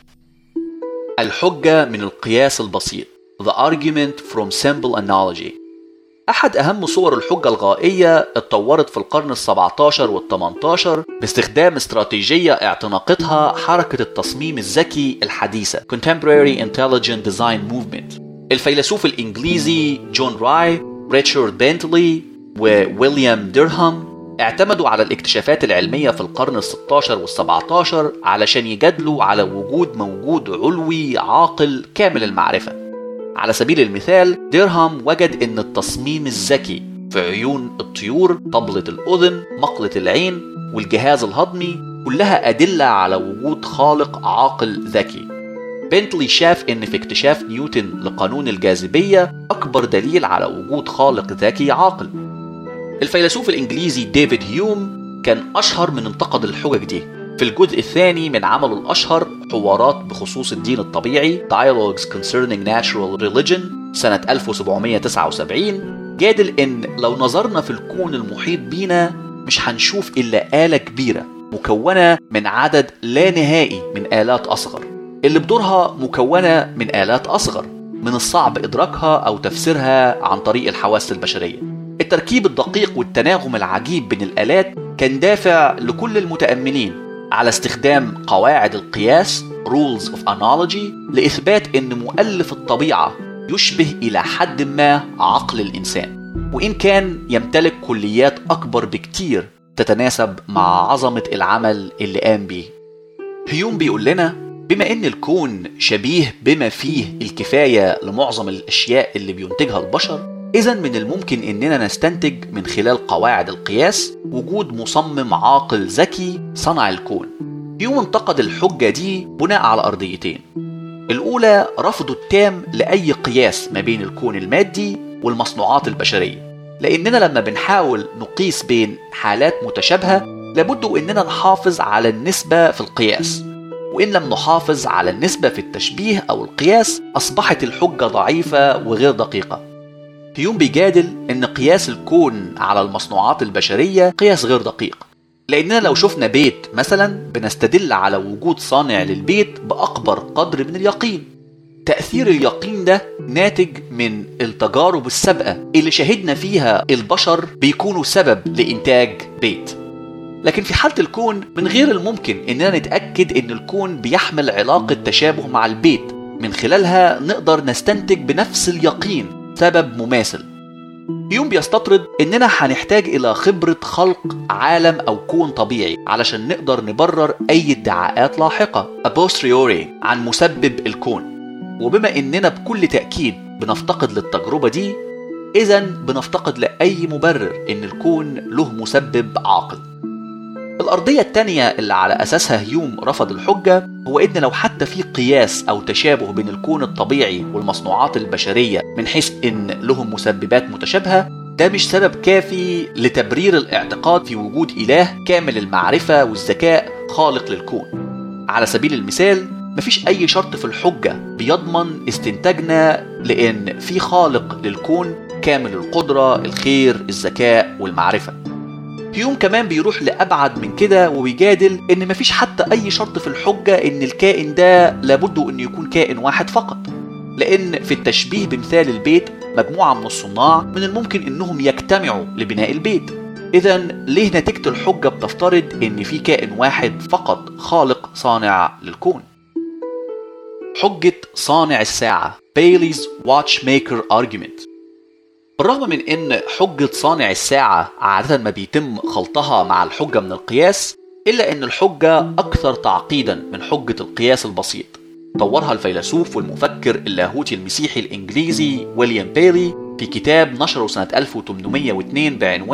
الحجة من القياس البسيط The argument from simple analogy أحد أهم صور الحجة الغائية اتطورت في القرن ال17 وال18 باستخدام استراتيجية اعتنقتها حركة التصميم الذكي الحديثة Contemporary Intelligent Design Movement الفيلسوف الإنجليزي جون راي ريتشارد بنتلي وويليام ديرهام اعتمدوا على الاكتشافات العلمية في القرن ال16 وال17 علشان يجادلوا على وجود موجود علوي عاقل كامل المعرفة على سبيل المثال ديرهام وجد ان التصميم الذكي في عيون الطيور طبلة الأذن مقلة العين والجهاز الهضمي كلها أدلة على وجود خالق عاقل ذكي بنتلي شاف ان في اكتشاف نيوتن لقانون الجاذبية أكبر دليل على وجود خالق ذكي عاقل الفيلسوف الإنجليزي ديفيد هيوم كان أشهر من انتقد الحجج دي في الجزء الثاني من عمله الأشهر حوارات بخصوص الدين الطبيعي Dialogues Concerning Natural Religion سنة 1779 جادل إن لو نظرنا في الكون المحيط بينا مش هنشوف إلا آلة كبيرة مكونة من عدد لا نهائي من آلات أصغر اللي بدورها مكونة من آلات أصغر من الصعب إدراكها أو تفسيرها عن طريق الحواس البشرية التركيب الدقيق والتناغم العجيب بين الآلات كان دافع لكل المتأملين على استخدام قواعد القياس rules of analogy لإثبات أن مؤلف الطبيعة يشبه إلى حد ما عقل الإنسان وإن كان يمتلك كليات أكبر بكتير تتناسب مع عظمة العمل اللي قام بيه هيوم بيقول لنا بما ان الكون شبيه بما فيه الكفايه لمعظم الاشياء اللي بينتجها البشر اذا من الممكن اننا نستنتج من خلال قواعد القياس وجود مصمم عاقل ذكي صنع الكون هيوم انتقد الحجه دي بناء على ارضيتين الاولى رفضه التام لاي قياس ما بين الكون المادي والمصنوعات البشريه لاننا لما بنحاول نقيس بين حالات متشابهه لابد اننا نحافظ على النسبه في القياس وإن لم نحافظ على النسبة في التشبيه أو القياس أصبحت الحجة ضعيفة وغير دقيقة. هيوم بيجادل إن قياس الكون على المصنوعات البشرية قياس غير دقيق. لأننا لو شفنا بيت مثلا بنستدل على وجود صانع للبيت بأكبر قدر من اليقين. تأثير اليقين ده ناتج من التجارب السابقة اللي شهدنا فيها البشر بيكونوا سبب لإنتاج بيت. لكن في حالة الكون من غير الممكن إننا نتأكد إن الكون بيحمل علاقة تشابه مع البيت من خلالها نقدر نستنتج بنفس اليقين سبب مماثل يوم بيستطرد إننا هنحتاج إلى خبرة خلق عالم أو كون طبيعي علشان نقدر نبرر أي ادعاءات لاحقة أبوستريوري عن مسبب الكون وبما إننا بكل تأكيد بنفتقد للتجربة دي إذا بنفتقد لأي مبرر إن الكون له مسبب عاقل الأرضية التانية اللي على أساسها هيوم رفض الحجة هو إن لو حتى في قياس أو تشابه بين الكون الطبيعي والمصنوعات البشرية من حيث إن لهم مسببات متشابهة ده مش سبب كافي لتبرير الاعتقاد في وجود إله كامل المعرفة والذكاء خالق للكون على سبيل المثال مفيش أي شرط في الحجة بيضمن استنتاجنا لأن في خالق للكون كامل القدرة الخير الذكاء والمعرفة هيوم كمان بيروح لأبعد من كده وبيجادل إن مفيش حتى أي شرط في الحجة إن الكائن ده لابد إنه يكون كائن واحد فقط لأن في التشبيه بمثال البيت مجموعة من الصناع من الممكن إنهم يجتمعوا لبناء البيت إذا ليه نتيجة الحجة بتفترض إن في كائن واحد فقط خالق صانع للكون حجة صانع الساعة بيليز واتشميكر argument بالرغم من ان حجة صانع الساعة عادة ما بيتم خلطها مع الحجة من القياس إلا أن الحجة أكثر تعقيدا من حجة القياس البسيط طورها الفيلسوف والمفكر اللاهوتي المسيحي الإنجليزي ويليام بيلي في كتاب نشره سنة 1802 بعنوان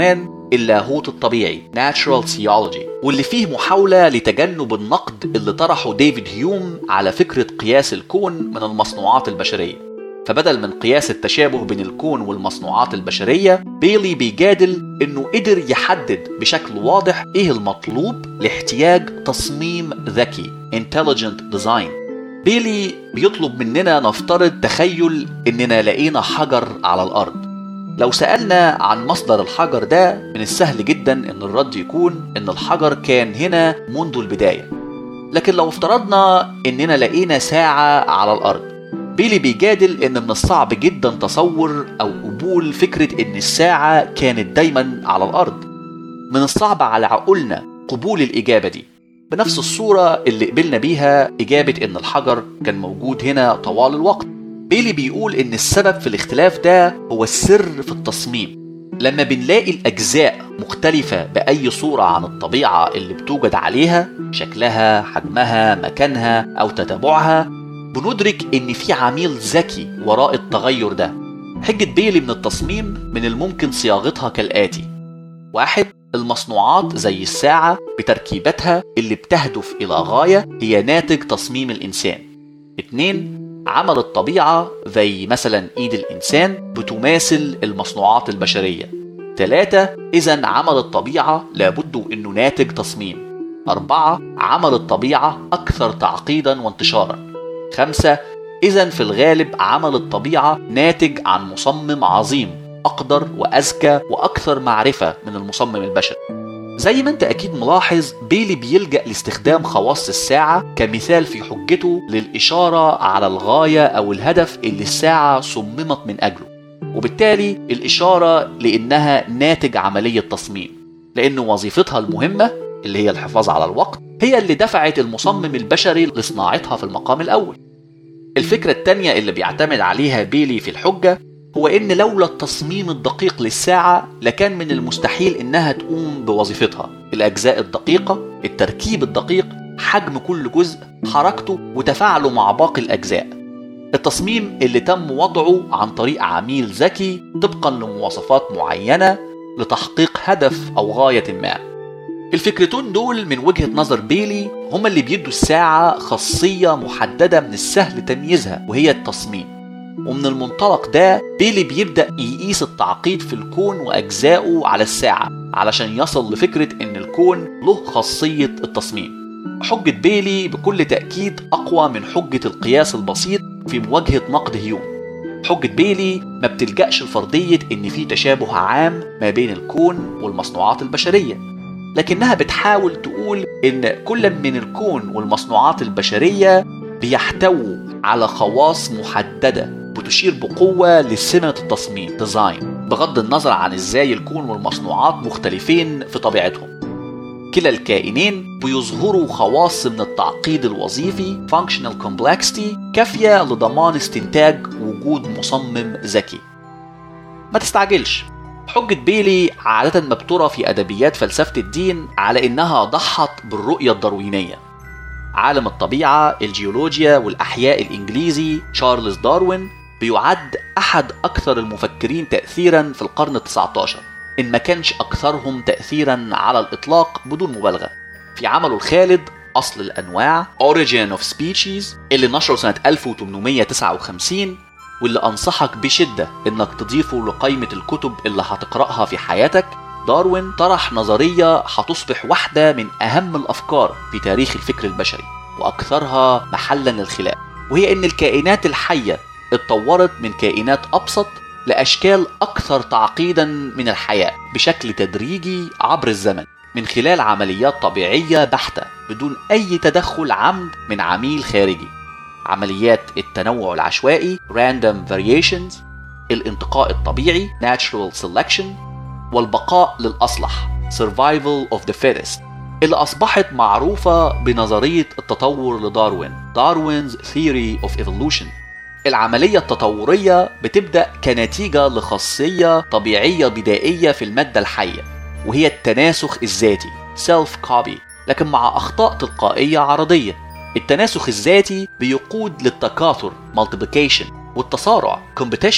اللاهوت الطبيعي Natural Theology واللي فيه محاولة لتجنب النقد اللي طرحه ديفيد هيوم على فكرة قياس الكون من المصنوعات البشرية فبدل من قياس التشابه بين الكون والمصنوعات البشرية بيلي بيجادل انه قدر يحدد بشكل واضح ايه المطلوب لاحتياج تصميم ذكي Intelligent Design بيلي بيطلب مننا نفترض تخيل اننا لقينا حجر على الارض لو سألنا عن مصدر الحجر ده من السهل جدا ان الرد يكون ان الحجر كان هنا منذ البداية لكن لو افترضنا اننا لقينا ساعة على الارض بيلي بيجادل ان من الصعب جدا تصور او قبول فكرة ان الساعة كانت دايما على الارض من الصعب على عقولنا قبول الاجابة دي بنفس الصورة اللي قبلنا بيها إجابة إن الحجر كان موجود هنا طوال الوقت بيلي بيقول إن السبب في الاختلاف ده هو السر في التصميم لما بنلاقي الأجزاء مختلفة بأي صورة عن الطبيعة اللي بتوجد عليها شكلها حجمها مكانها أو تتابعها بندرك إن في عميل ذكي وراء التغير ده حجة بيلي من التصميم من الممكن صياغتها كالآتي واحد المصنوعات زي الساعة بتركيبتها اللي بتهدف إلى غاية هي ناتج تصميم الإنسان اتنين عمل الطبيعة زي مثلا إيد الإنسان بتماثل المصنوعات البشرية ثلاثة إذا عمل الطبيعة لابد إنه ناتج تصميم أربعة عمل الطبيعة أكثر تعقيدا وانتشارا خمسة إذا في الغالب عمل الطبيعة ناتج عن مصمم عظيم أقدر وأذكى وأكثر معرفة من المصمم البشري زي ما انت اكيد ملاحظ بيلي بيلجأ لاستخدام خواص الساعة كمثال في حجته للإشارة على الغاية أو الهدف اللي الساعة صممت من أجله وبالتالي الإشارة لأنها ناتج عملية تصميم لأن وظيفتها المهمة اللي هي الحفاظ على الوقت هي اللي دفعت المصمم البشري لصناعتها في المقام الأول الفكرة التانية اللي بيعتمد عليها بيلي في الحجة هو إن لولا التصميم الدقيق للساعة لكان من المستحيل إنها تقوم بوظيفتها الأجزاء الدقيقة التركيب الدقيق حجم كل جزء حركته وتفاعله مع باقي الأجزاء التصميم اللي تم وضعه عن طريق عميل ذكي طبقا لمواصفات معينة لتحقيق هدف أو غاية ما الفكرتين دول من وجهة نظر بيلي هما اللي بيدوا الساعة خاصية محددة من السهل تمييزها وهي التصميم ومن المنطلق ده بيلي بيبدأ يقيس التعقيد في الكون وأجزائه على الساعة علشان يصل لفكرة إن الكون له خاصية التصميم حجة بيلي بكل تأكيد أقوى من حجة القياس البسيط في مواجهة نقد هيوم حجة بيلي ما بتلجأش لفرضية إن في تشابه عام ما بين الكون والمصنوعات البشرية لكنها بتحاول تقول إن كل من الكون والمصنوعات البشرية بيحتووا على خواص محددة بتشير بقوة لسمة التصميم ديزاين بغض النظر عن ازاي الكون والمصنوعات مختلفين في طبيعتهم كلا الكائنين بيظهروا خواص من التعقيد الوظيفي functional complexity كافية لضمان استنتاج وجود مصمم ذكي ما تستعجلش حجة بيلي عادة ما بترى في أدبيات فلسفة الدين على إنها ضحت بالرؤية الداروينية عالم الطبيعة الجيولوجيا والأحياء الإنجليزي تشارلز داروين بيعد أحد أكثر المفكرين تأثيرا في القرن التسعة عشر إن ما كانش أكثرهم تأثيرا على الإطلاق بدون مبالغة في عمله الخالد أصل الأنواع Origin of Species اللي نشره سنة 1859 واللي أنصحك بشدة إنك تضيفه لقائمة الكتب اللي هتقرأها في حياتك داروين طرح نظرية هتصبح واحدة من أهم الأفكار في تاريخ الفكر البشري وأكثرها محلا للخلاف وهي إن الكائنات الحية اتطورت من كائنات أبسط لأشكال أكثر تعقيدا من الحياة بشكل تدريجي عبر الزمن من خلال عمليات طبيعية بحتة بدون أي تدخل عمد من عميل خارجي عمليات التنوع العشوائي random variations الانتقاء الطبيعي natural selection والبقاء للأصلح survival of the fittest اللي أصبحت معروفة بنظرية التطور لداروين Darwin's Theory of Evolution العملية التطورية بتبدأ كنتيجة لخاصية طبيعية بدائية في المادة الحية وهي التناسخ الذاتي self copy لكن مع أخطاء تلقائية عرضية التناسخ الذاتي بيقود للتكاثر multiplication والتصارع competition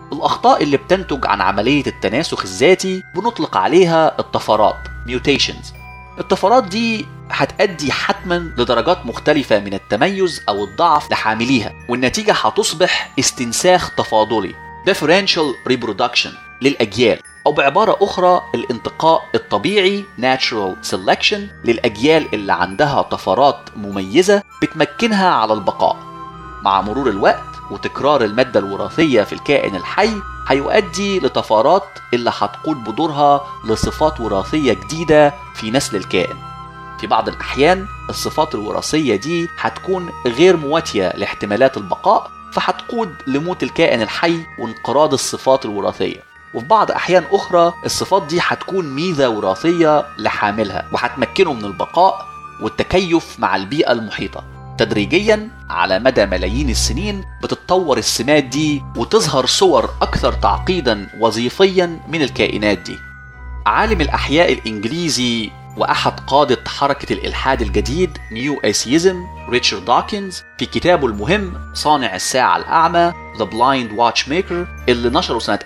الأخطاء اللي بتنتج عن عملية التناسخ الذاتي بنطلق عليها الطفرات mutations الطفرات دي هتأدي حتما لدرجات مختلفة من التميز أو الضعف لحامليها والنتيجة هتصبح استنساخ تفاضلي differential reproduction للأجيال أو بعبارة أخرى الانتقاء الطبيعي natural selection للأجيال اللي عندها طفرات مميزة بتمكنها على البقاء مع مرور الوقت وتكرار المادة الوراثية في الكائن الحي هيؤدي لطفرات اللي هتقود بدورها لصفات وراثية جديدة في نسل الكائن في بعض الأحيان الصفات الوراثية دي هتكون غير مواتية لاحتمالات البقاء فهتقود لموت الكائن الحي وانقراض الصفات الوراثية وفي بعض أحيان أخرى الصفات دي هتكون ميزة وراثية لحاملها وهتمكنه من البقاء والتكيف مع البيئة المحيطة تدريجيا على مدى ملايين السنين بتتطور السمات دي وتظهر صور أكثر تعقيدا وظيفيا من الكائنات دي عالم الأحياء الإنجليزي وأحد قادة حركة الإلحاد الجديد نيو أيسيزم ريتشارد داكنز في كتابه المهم صانع الساعة الأعمى The Blind Watchmaker اللي نشره سنة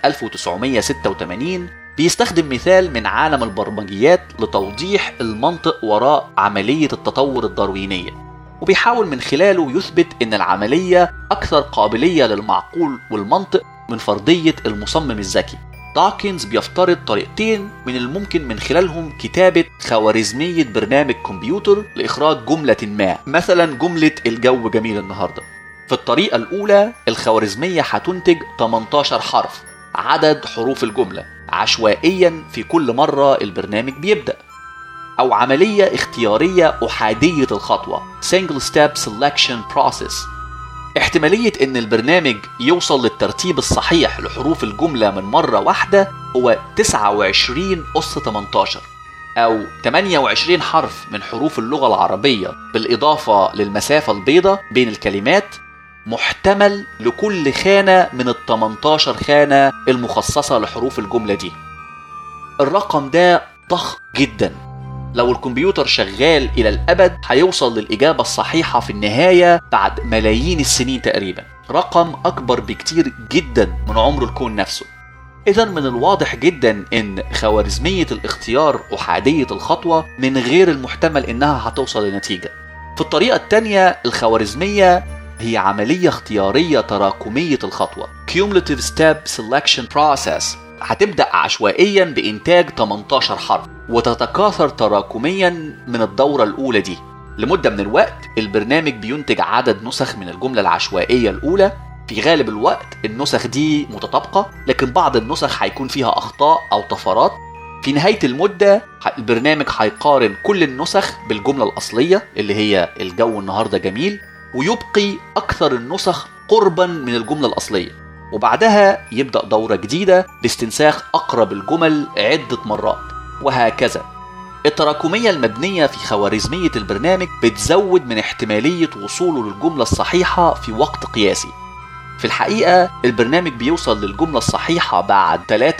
1986 بيستخدم مثال من عالم البرمجيات لتوضيح المنطق وراء عملية التطور الداروينية وبيحاول من خلاله يثبت ان العملية اكثر قابلية للمعقول والمنطق من فرضية المصمم الذكي داكنز بيفترض طريقتين من الممكن من خلالهم كتابة خوارزمية برنامج كمبيوتر لإخراج جملة ما مثلا جملة الجو جميل النهاردة في الطريقة الأولى الخوارزمية هتنتج 18 حرف عدد حروف الجملة عشوائيا في كل مرة البرنامج بيبدأ أو عملية اختيارية أحادية الخطوة Single Step Selection Process احتمالية إن البرنامج يوصل للترتيب الصحيح لحروف الجملة من مرة واحدة هو 29 أس 18 أو 28 حرف من حروف اللغة العربية بالإضافة للمسافة البيضاء بين الكلمات محتمل لكل خانة من ال 18 خانة المخصصة لحروف الجملة دي الرقم ده ضخم جدا لو الكمبيوتر شغال إلى الأبد هيوصل للإجابة الصحيحة في النهاية بعد ملايين السنين تقريبا رقم أكبر بكتير جدا من عمر الكون نفسه إذا من الواضح جدا إن خوارزمية الاختيار أحادية الخطوة من غير المحتمل إنها هتوصل لنتيجة في الطريقة التانية الخوارزمية هي عملية اختيارية تراكمية الخطوة Cumulative Step Selection Process هتبدأ عشوائيا بإنتاج 18 حرف وتتكاثر تراكميا من الدورة الأولى دي لمدة من الوقت البرنامج بينتج عدد نسخ من الجملة العشوائية الأولى في غالب الوقت النسخ دي متطابقة لكن بعض النسخ هيكون فيها أخطاء أو طفرات في نهاية المدة البرنامج هيقارن كل النسخ بالجملة الأصلية اللي هي الجو النهاردة جميل ويبقي أكثر النسخ قربا من الجملة الأصلية وبعدها يبدأ دورة جديدة لاستنساخ أقرب الجمل عدة مرات وهكذا التراكمية المبنية في خوارزمية البرنامج بتزود من احتمالية وصوله للجملة الصحيحة في وقت قياسي في الحقيقة البرنامج بيوصل للجملة الصحيحة بعد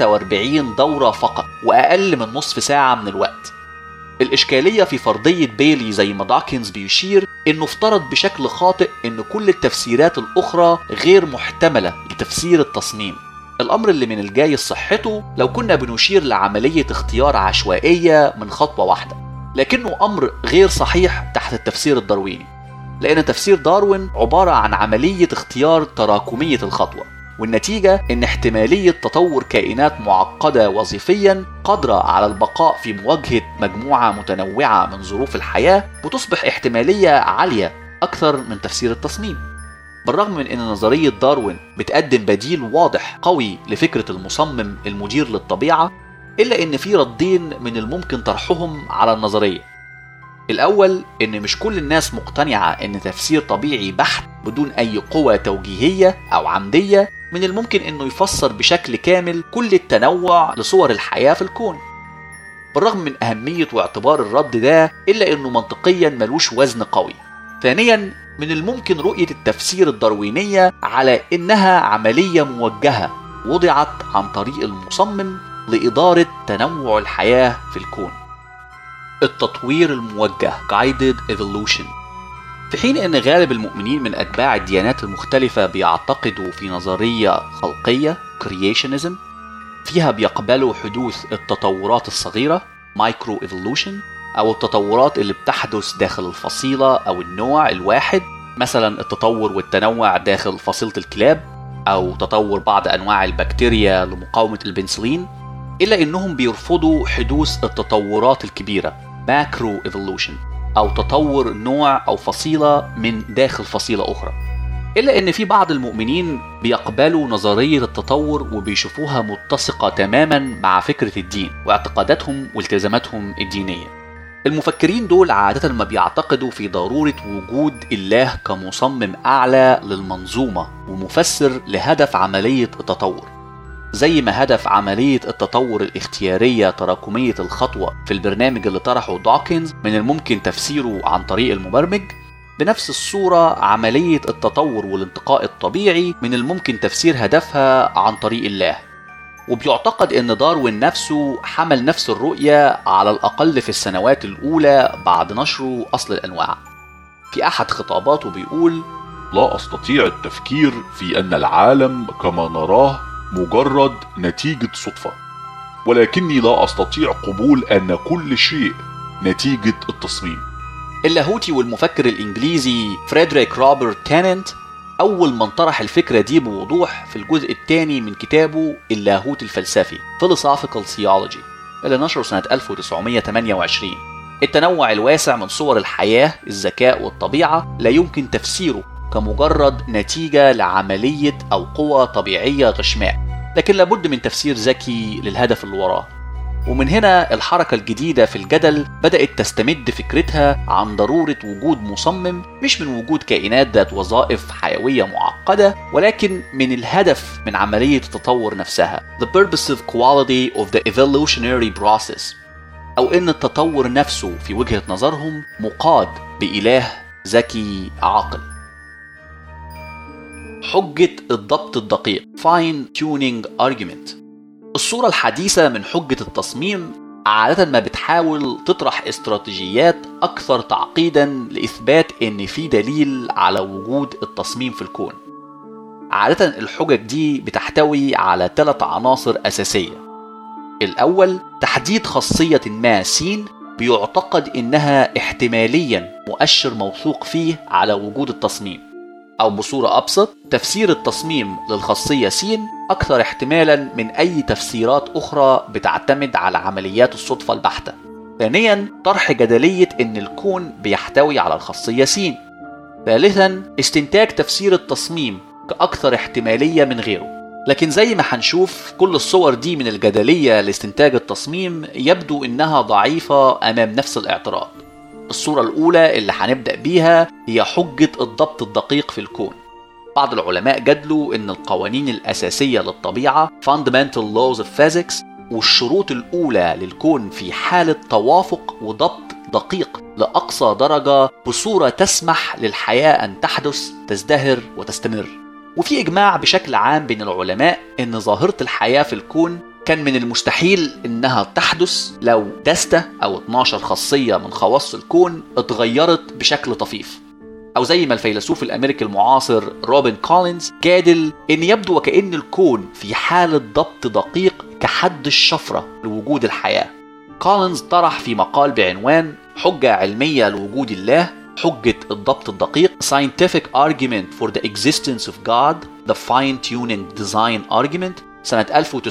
43 دورة فقط وأقل من نصف ساعة من الوقت الإشكالية في فرضية بيلي زي ما داكنز بيشير إنه افترض بشكل خاطئ إن كل التفسيرات الأخرى غير محتملة لتفسير التصميم الأمر اللي من الجاي صحته لو كنا بنشير لعملية اختيار عشوائية من خطوة واحدة لكنه أمر غير صحيح تحت التفسير الدارويني لأن تفسير داروين عبارة عن عملية اختيار تراكمية الخطوة والنتيجة إن احتمالية تطور كائنات معقدة وظيفيا قادرة على البقاء في مواجهة مجموعة متنوعة من ظروف الحياة بتصبح احتمالية عالية أكثر من تفسير التصميم بالرغم من ان نظرية داروين بتقدم بديل واضح قوي لفكرة المصمم المدير للطبيعة الا ان في ردين من الممكن طرحهم على النظرية الاول ان مش كل الناس مقتنعة ان تفسير طبيعي بحت بدون اي قوة توجيهية او عمدية من الممكن انه يفسر بشكل كامل كل التنوع لصور الحياة في الكون بالرغم من اهمية واعتبار الرد ده الا انه منطقيا ملوش وزن قوي ثانيا من الممكن رؤية التفسير الداروينية على إنها عملية موجهة وضعت عن طريق المصمم لإدارة تنوع الحياة في الكون. التطوير الموجه Guided Evolution في حين أن غالب المؤمنين من أتباع الديانات المختلفة بيعتقدوا في نظرية خلقية creationism فيها بيقبلوا حدوث التطورات الصغيرة micro evolution أو التطورات اللي بتحدث داخل الفصيلة أو النوع الواحد مثلا التطور والتنوع داخل فصيلة الكلاب أو تطور بعض أنواع البكتيريا لمقاومة البنسلين إلا إنهم بيرفضوا حدوث التطورات الكبيرة macro evolution أو تطور نوع أو فصيلة من داخل فصيلة أخرى إلا إن في بعض المؤمنين بيقبلوا نظرية التطور وبيشوفوها متسقة تماما مع فكرة الدين واعتقاداتهم والتزاماتهم الدينية المفكرين دول عادة ما بيعتقدوا في ضرورة وجود الله كمصمم أعلى للمنظومة ومفسر لهدف عملية التطور زي ما هدف عملية التطور الاختيارية تراكمية الخطوة في البرنامج اللي طرحه دوكنز من الممكن تفسيره عن طريق المبرمج بنفس الصورة عملية التطور والانتقاء الطبيعي من الممكن تفسير هدفها عن طريق الله وبيعتقد ان داروين نفسه حمل نفس الرؤية على الأقل في السنوات الأولى بعد نشره أصل الأنواع في أحد خطاباته بيقول لا أستطيع التفكير في أن العالم كما نراه مجرد نتيجة صدفة ولكني لا أستطيع قبول أن كل شيء نتيجة التصميم اللاهوتي والمفكر الإنجليزي فريدريك روبرت تاننت أول من طرح الفكرة دي بوضوح في الجزء الثاني من كتابه اللاهوت الفلسفي Philosophical Theology اللي نشره سنة 1928 التنوع الواسع من صور الحياة الذكاء والطبيعة لا يمكن تفسيره كمجرد نتيجة لعملية أو قوة طبيعية غشماء لكن لابد من تفسير ذكي للهدف اللي وراه ومن هنا الحركة الجديدة في الجدل بدأت تستمد فكرتها عن ضرورة وجود مصمم مش من وجود كائنات ذات وظائف حيوية معقدة ولكن من الهدف من عملية التطور نفسها The purposive quality of the evolutionary process أو إن التطور نفسه في وجهة نظرهم مقاد بإله ذكي عاقل حجة الضبط الدقيق Fine Tuning Argument الصورة الحديثة من حجة التصميم عادة ما بتحاول تطرح استراتيجيات أكثر تعقيدا لإثبات إن في دليل على وجود التصميم في الكون عادة الحجج دي بتحتوي على ثلاث عناصر أساسية الأول تحديد خاصية ما س بيعتقد إنها احتماليا مؤشر موثوق فيه على وجود التصميم أو بصورة أبسط تفسير التصميم للخاصية س أكثر احتمالا من أي تفسيرات أخرى بتعتمد على عمليات الصدفة البحتة ثانيا طرح جدلية إن الكون بيحتوي على الخاصية س ثالثا استنتاج تفسير التصميم كأكثر احتمالية من غيره لكن زي ما هنشوف كل الصور دي من الجدلية لاستنتاج التصميم يبدو إنها ضعيفة أمام نفس الاعتراض الصورة الأولى اللي هنبدأ بيها هي حجة الضبط الدقيق في الكون بعض العلماء جدلوا إن القوانين الأساسية للطبيعة Fundamental Laws of Physics والشروط الأولى للكون في حالة توافق وضبط دقيق لأقصى درجة بصورة تسمح للحياة أن تحدث تزدهر وتستمر وفي إجماع بشكل عام بين العلماء إن ظاهرة الحياة في الكون كان من المستحيل إنها تحدث لو دستة أو 12 خاصية من خواص الكون اتغيرت بشكل طفيف أو زي ما الفيلسوف الأمريكي المعاصر روبن كولينز جادل إن يبدو وكأن الكون في حالة ضبط دقيق كحد الشفرة لوجود الحياة كولينز طرح في مقال بعنوان حجة علمية لوجود الله حجة الضبط الدقيق Scientific Argument for the Existence of God The Fine-Tuning Design Argument سنة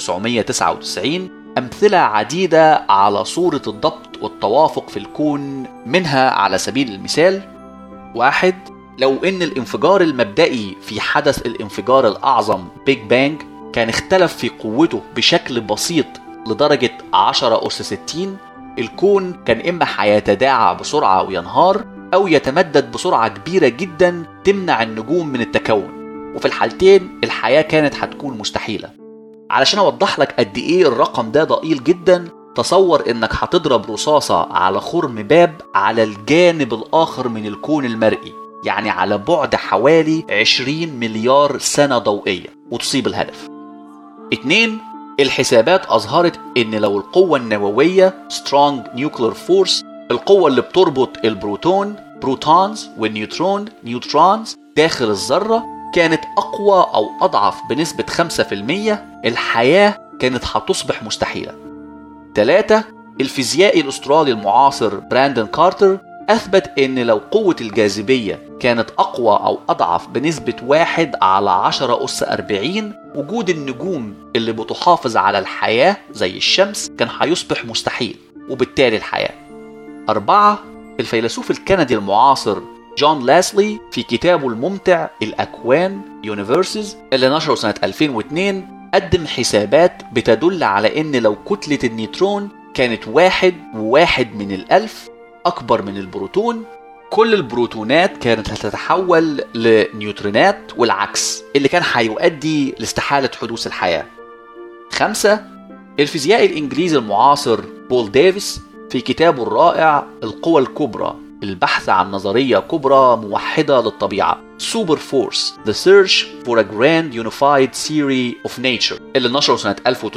1999 أمثلة عديدة على صورة الضبط والتوافق في الكون منها على سبيل المثال واحد لو إن الانفجار المبدئي في حدث الانفجار الأعظم بيج بانج كان اختلف في قوته بشكل بسيط لدرجة 10 أس 60 الكون كان إما هيتداعى بسرعة وينهار أو يتمدد بسرعة كبيرة جدا تمنع النجوم من التكون وفي الحالتين الحياة كانت هتكون مستحيلة علشان أوضح لك قد إيه الرقم ده ضئيل جدا تصور إنك هتضرب رصاصة على خرم باب على الجانب الآخر من الكون المرئي يعني على بعد حوالي 20 مليار سنة ضوئية وتصيب الهدف اتنين الحسابات أظهرت إن لو القوة النووية Strong Nuclear Force القوة اللي بتربط البروتون بروتونز والنيوترون نيوترونز داخل الذرة كانت أقوى أو أضعف بنسبة 5% الحياة كانت هتصبح مستحيلة. ثلاثة الفيزيائي الأسترالي المعاصر براندون كارتر أثبت إن لو قوة الجاذبية كانت أقوى أو أضعف بنسبة واحد على عشرة أس 40 وجود النجوم اللي بتحافظ على الحياة زي الشمس كان هيصبح مستحيل وبالتالي الحياة أربعة الفيلسوف الكندي المعاصر جون لاسلي في كتابه الممتع الأكوان يونيفرسز اللي نشره سنة 2002 قدم حسابات بتدل على إن لو كتلة النيوترون كانت واحد وواحد من الألف أكبر من البروتون كل البروتونات كانت هتتحول لنيوترونات والعكس اللي كان هيؤدي لاستحالة حدوث الحياة خمسة الفيزيائي الإنجليزي المعاصر بول ديفيس في كتابه الرائع القوى الكبرى البحث عن نظرية كبرى موحدة للطبيعة سوبر فورس The Search for a Grand Unified Theory of Nature اللي نشره سنة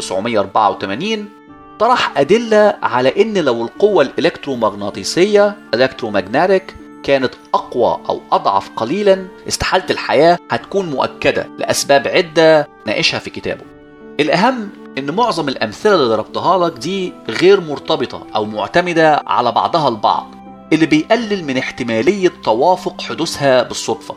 1984 طرح أدلة على إن لو القوة الإلكترومغناطيسية electromagnetic كانت أقوى أو أضعف قليلا استحالة الحياة هتكون مؤكدة لأسباب عدة ناقشها في كتابه الأهم إن معظم الأمثلة اللي ضربتها لك دي غير مرتبطة أو معتمدة على بعضها البعض اللي بيقلل من احتمالية توافق حدوثها بالصدفة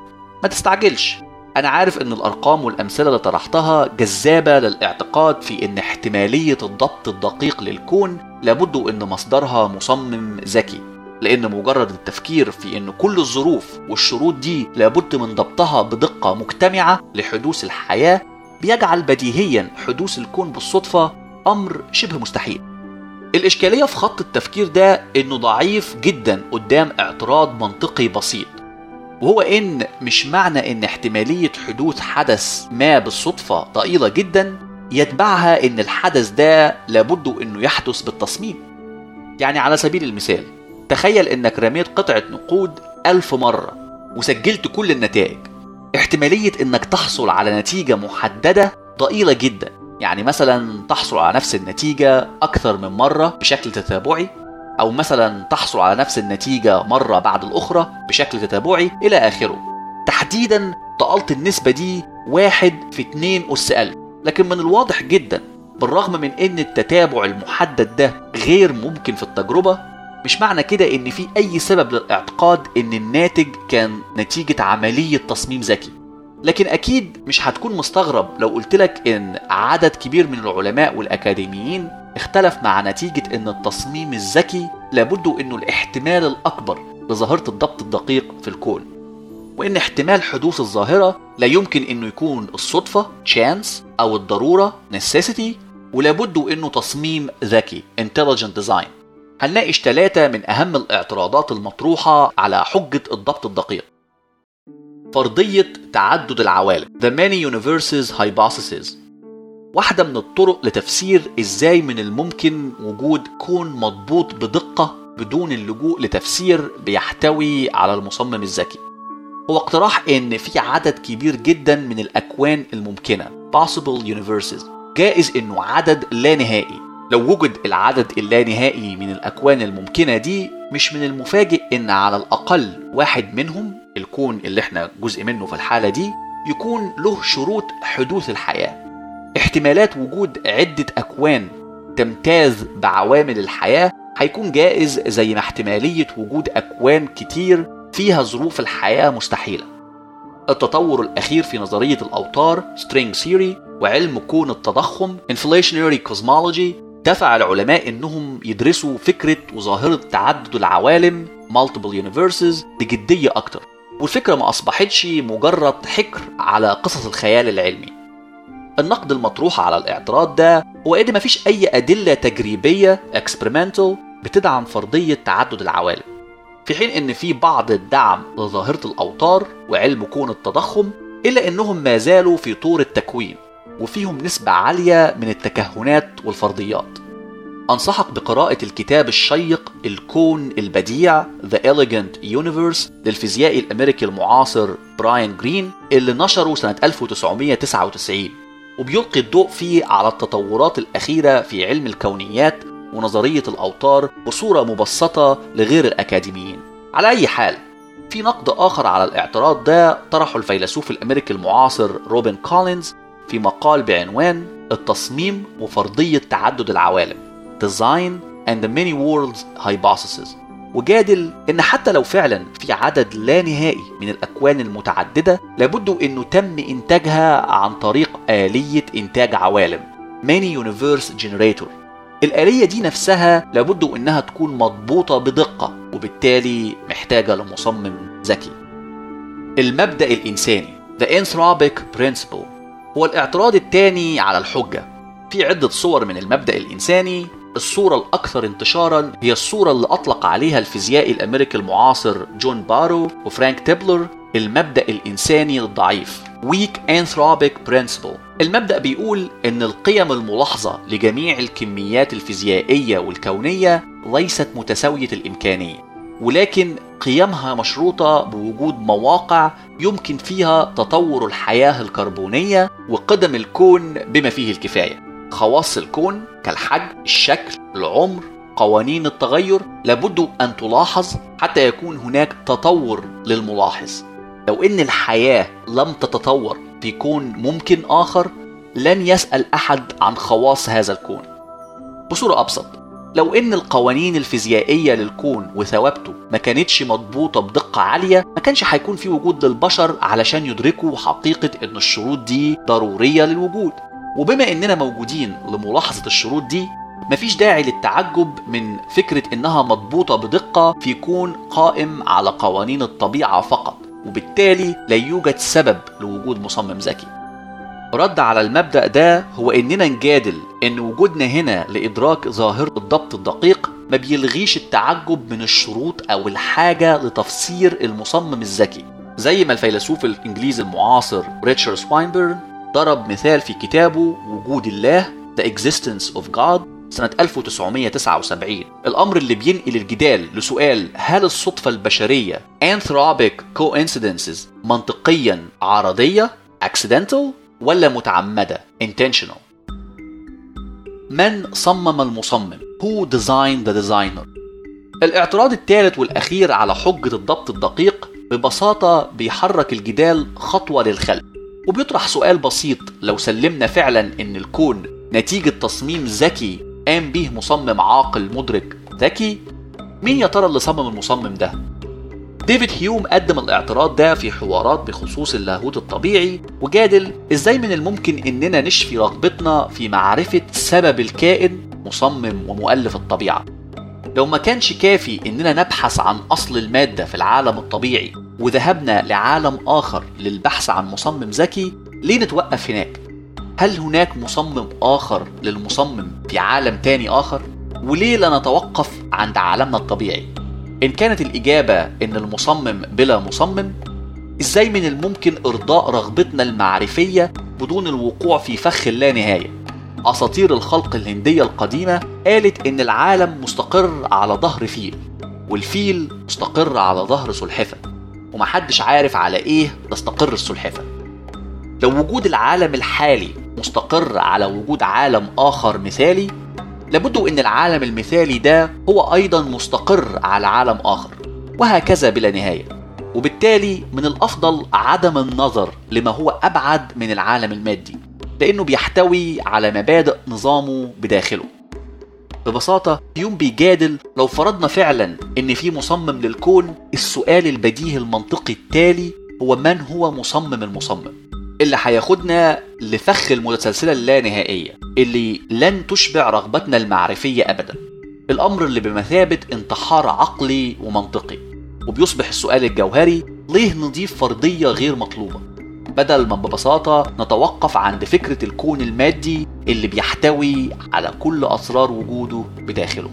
ما تستعجلش أنا عارف إن الأرقام والأمثلة اللي طرحتها جذابة للاعتقاد في إن احتمالية الضبط الدقيق للكون لابد إن مصدرها مصمم ذكي لأن مجرد التفكير في إن كل الظروف والشروط دي لابد من ضبطها بدقة مجتمعة لحدوث الحياة بيجعل بديهيا حدوث الكون بالصدفة أمر شبه مستحيل الإشكالية في خط التفكير ده إنه ضعيف جدا قدام اعتراض منطقي بسيط وهو إن مش معنى إن احتمالية حدوث حدث ما بالصدفة ضئيلة جدا يتبعها إن الحدث ده لابد إنه يحدث بالتصميم يعني على سبيل المثال تخيل إنك رميت قطعة نقود ألف مرة وسجلت كل النتائج احتمالية إنك تحصل على نتيجة محددة ضئيلة جدا يعني مثلا تحصل على نفس النتيجة أكثر من مرة بشكل تتابعي أو مثلا تحصل على نفس النتيجة مرة بعد الأخرى بشكل تتابعي إلى آخره تحديدا طالت النسبة دي واحد في اتنين أس ألف لكن من الواضح جدا بالرغم من ان التتابع المحدد ده غير ممكن في التجربة مش معنى كده ان في اي سبب للاعتقاد ان الناتج كان نتيجة عملية تصميم ذكي لكن اكيد مش هتكون مستغرب لو قلت لك ان عدد كبير من العلماء والاكاديميين اختلف مع نتيجة ان التصميم الذكي لابد انه الاحتمال الاكبر لظاهرة الضبط الدقيق في الكون وان احتمال حدوث الظاهرة لا يمكن انه يكون الصدفة chance او الضرورة necessity ولابد انه تصميم ذكي intelligent design هنناقش ثلاثة من أهم الاعتراضات المطروحة على حجة الضبط الدقيق فرضية تعدد العوالم The Many Universes Hypothesis واحدة من الطرق لتفسير إزاي من الممكن وجود كون مضبوط بدقة بدون اللجوء لتفسير بيحتوي على المصمم الذكي هو اقتراح إن في عدد كبير جدا من الأكوان الممكنة Possible Universes جائز إنه عدد لا نهائي لو وجد العدد اللانهائي من الأكوان الممكنة دي مش من المفاجئ إن على الأقل واحد منهم الكون اللي احنا جزء منه في الحالة دي يكون له شروط حدوث الحياة احتمالات وجود عدة أكوان تمتاز بعوامل الحياة هيكون جائز زي ما احتمالية وجود أكوان كتير فيها ظروف الحياة مستحيلة التطور الأخير في نظرية الأوتار String Theory وعلم كون التضخم Inflationary Cosmology دفع العلماء انهم يدرسوا فكره وظاهره تعدد العوالم multiple universes بجديه اكتر والفكره ما اصبحتش مجرد حكر على قصص الخيال العلمي النقد المطروح على الاعتراض ده هو ان مفيش اي ادله تجريبيه experimental بتدعم فرضيه تعدد العوالم في حين ان في بعض الدعم لظاهره الاوتار وعلم كون التضخم الا انهم ما زالوا في طور التكوين وفيهم نسبة عالية من التكهنات والفرضيات أنصحك بقراءة الكتاب الشيق الكون البديع The Elegant Universe للفيزيائي الأمريكي المعاصر براين جرين اللي نشره سنة 1999 وبيلقي الضوء فيه على التطورات الأخيرة في علم الكونيات ونظرية الأوتار بصورة مبسطة لغير الأكاديميين على أي حال في في نقد آخر على الاعتراض ده طرحه الفيلسوف الأمريكي المعاصر روبن كولينز في مقال بعنوان التصميم وفرضية تعدد العوالم Design and the Many Worlds Hypothesis وجادل ان حتى لو فعلا في عدد لا نهائي من الاكوان المتعدده لابد انه تم انتاجها عن طريق اليه انتاج عوالم Many Universe Generator الآلية دي نفسها لابد انها تكون مضبوطة بدقة وبالتالي محتاجة لمصمم ذكي المبدأ الإنساني The Anthropic Principle هو الاعتراض الثاني على الحجة في عدة صور من المبدأ الإنساني الصورة الأكثر انتشارا هي الصورة اللي أطلق عليها الفيزيائي الأمريكي المعاصر جون بارو وفرانك تيبلر المبدأ الإنساني الضعيف Weak Anthropic Principle المبدأ بيقول إن القيم الملاحظة لجميع الكميات الفيزيائية والكونية ليست متساوية الإمكانية ولكن قيمها مشروطة بوجود مواقع يمكن فيها تطور الحياة الكربونية وقدم الكون بما فيه الكفاية خواص الكون كالحجم، الشكل، العمر، قوانين التغير لابد أن تلاحظ حتى يكون هناك تطور للملاحظ. لو إن الحياة لم تتطور في كون ممكن آخر لن يسأل أحد عن خواص هذا الكون. بصورة أبسط، لو إن القوانين الفيزيائية للكون وثوابته ما كانتش مضبوطة بدقة عالية ما كانش هيكون في وجود للبشر علشان يدركوا حقيقة إن الشروط دي ضرورية للوجود وبما اننا موجودين لملاحظه الشروط دي مفيش داعي للتعجب من فكره انها مضبوطه بدقه في كون قائم على قوانين الطبيعه فقط وبالتالي لا يوجد سبب لوجود مصمم ذكي رد على المبدا ده هو اننا نجادل ان وجودنا هنا لادراك ظاهره الضبط الدقيق ما بيلغيش التعجب من الشروط او الحاجه لتفسير المصمم الذكي زي ما الفيلسوف الانجليزي المعاصر ريتشارد سواينبيرن ضرب مثال في كتابه وجود الله The Existence of God سنة 1979 الأمر اللي بينقل الجدال لسؤال هل الصدفة البشرية Anthropic Coincidences منطقيا عرضية Accidental ولا متعمدة Intentional من صمم المصمم Who designed the designer الاعتراض الثالث والأخير على حجة الضبط الدقيق ببساطة بيحرك الجدال خطوة للخلف وبيطرح سؤال بسيط لو سلمنا فعلا ان الكون نتيجة تصميم ذكي قام به مصمم عاقل مدرك ذكي مين يا ترى اللي صمم المصمم ده؟ ديفيد هيوم قدم الاعتراض ده في حوارات بخصوص اللاهوت الطبيعي وجادل ازاي من الممكن اننا نشفي رغبتنا في معرفة سبب الكائن مصمم ومؤلف الطبيعة لو ما كانش كافي اننا نبحث عن اصل المادة في العالم الطبيعي وذهبنا لعالم آخر للبحث عن مصمم ذكي ليه نتوقف هناك؟ هل هناك مصمم آخر للمصمم في عالم تاني آخر؟ وليه لا نتوقف عند عالمنا الطبيعي؟ إن كانت الإجابة إن المصمم بلا مصمم إزاي من الممكن إرضاء رغبتنا المعرفية بدون الوقوع في فخ اللانهاية؟ أساطير الخلق الهندية القديمة قالت إن العالم مستقر على ظهر فيل والفيل مستقر على ظهر سلحفة ومحدش عارف على ايه تستقر السلحفة لو وجود العالم الحالي مستقر على وجود عالم آخر مثالي لابد ان العالم المثالي ده هو ايضا مستقر على عالم آخر وهكذا بلا نهاية وبالتالي من الافضل عدم النظر لما هو ابعد من العالم المادي لانه بيحتوي على مبادئ نظامه بداخله ببساطة يوم بيجادل لو فرضنا فعلا ان في مصمم للكون السؤال البديهي المنطقي التالي هو من هو مصمم المصمم اللي هياخدنا لفخ المتسلسلة اللانهائية اللي لن تشبع رغبتنا المعرفية أبدا الأمر اللي بمثابة انتحار عقلي ومنطقي وبيصبح السؤال الجوهري ليه نضيف فرضية غير مطلوبة بدل ما ببساطة نتوقف عند فكرة الكون المادي اللي بيحتوي على كل أسرار وجوده بداخله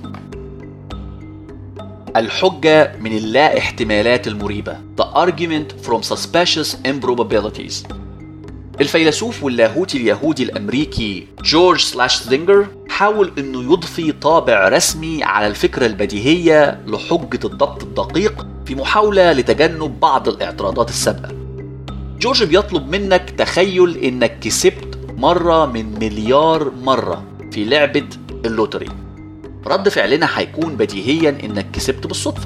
الحجة من اللا احتمالات المريبة The argument from suspicious improbabilities الفيلسوف واللاهوتي اليهودي الأمريكي جورج سلاش زينجر حاول أنه يضفي طابع رسمي على الفكرة البديهية لحجة الضبط الدقيق في محاولة لتجنب بعض الاعتراضات السابقة جورج بيطلب منك تخيل انك كسبت مرة من مليار مرة في لعبة اللوتري رد فعلنا هيكون بديهيا انك كسبت بالصدفة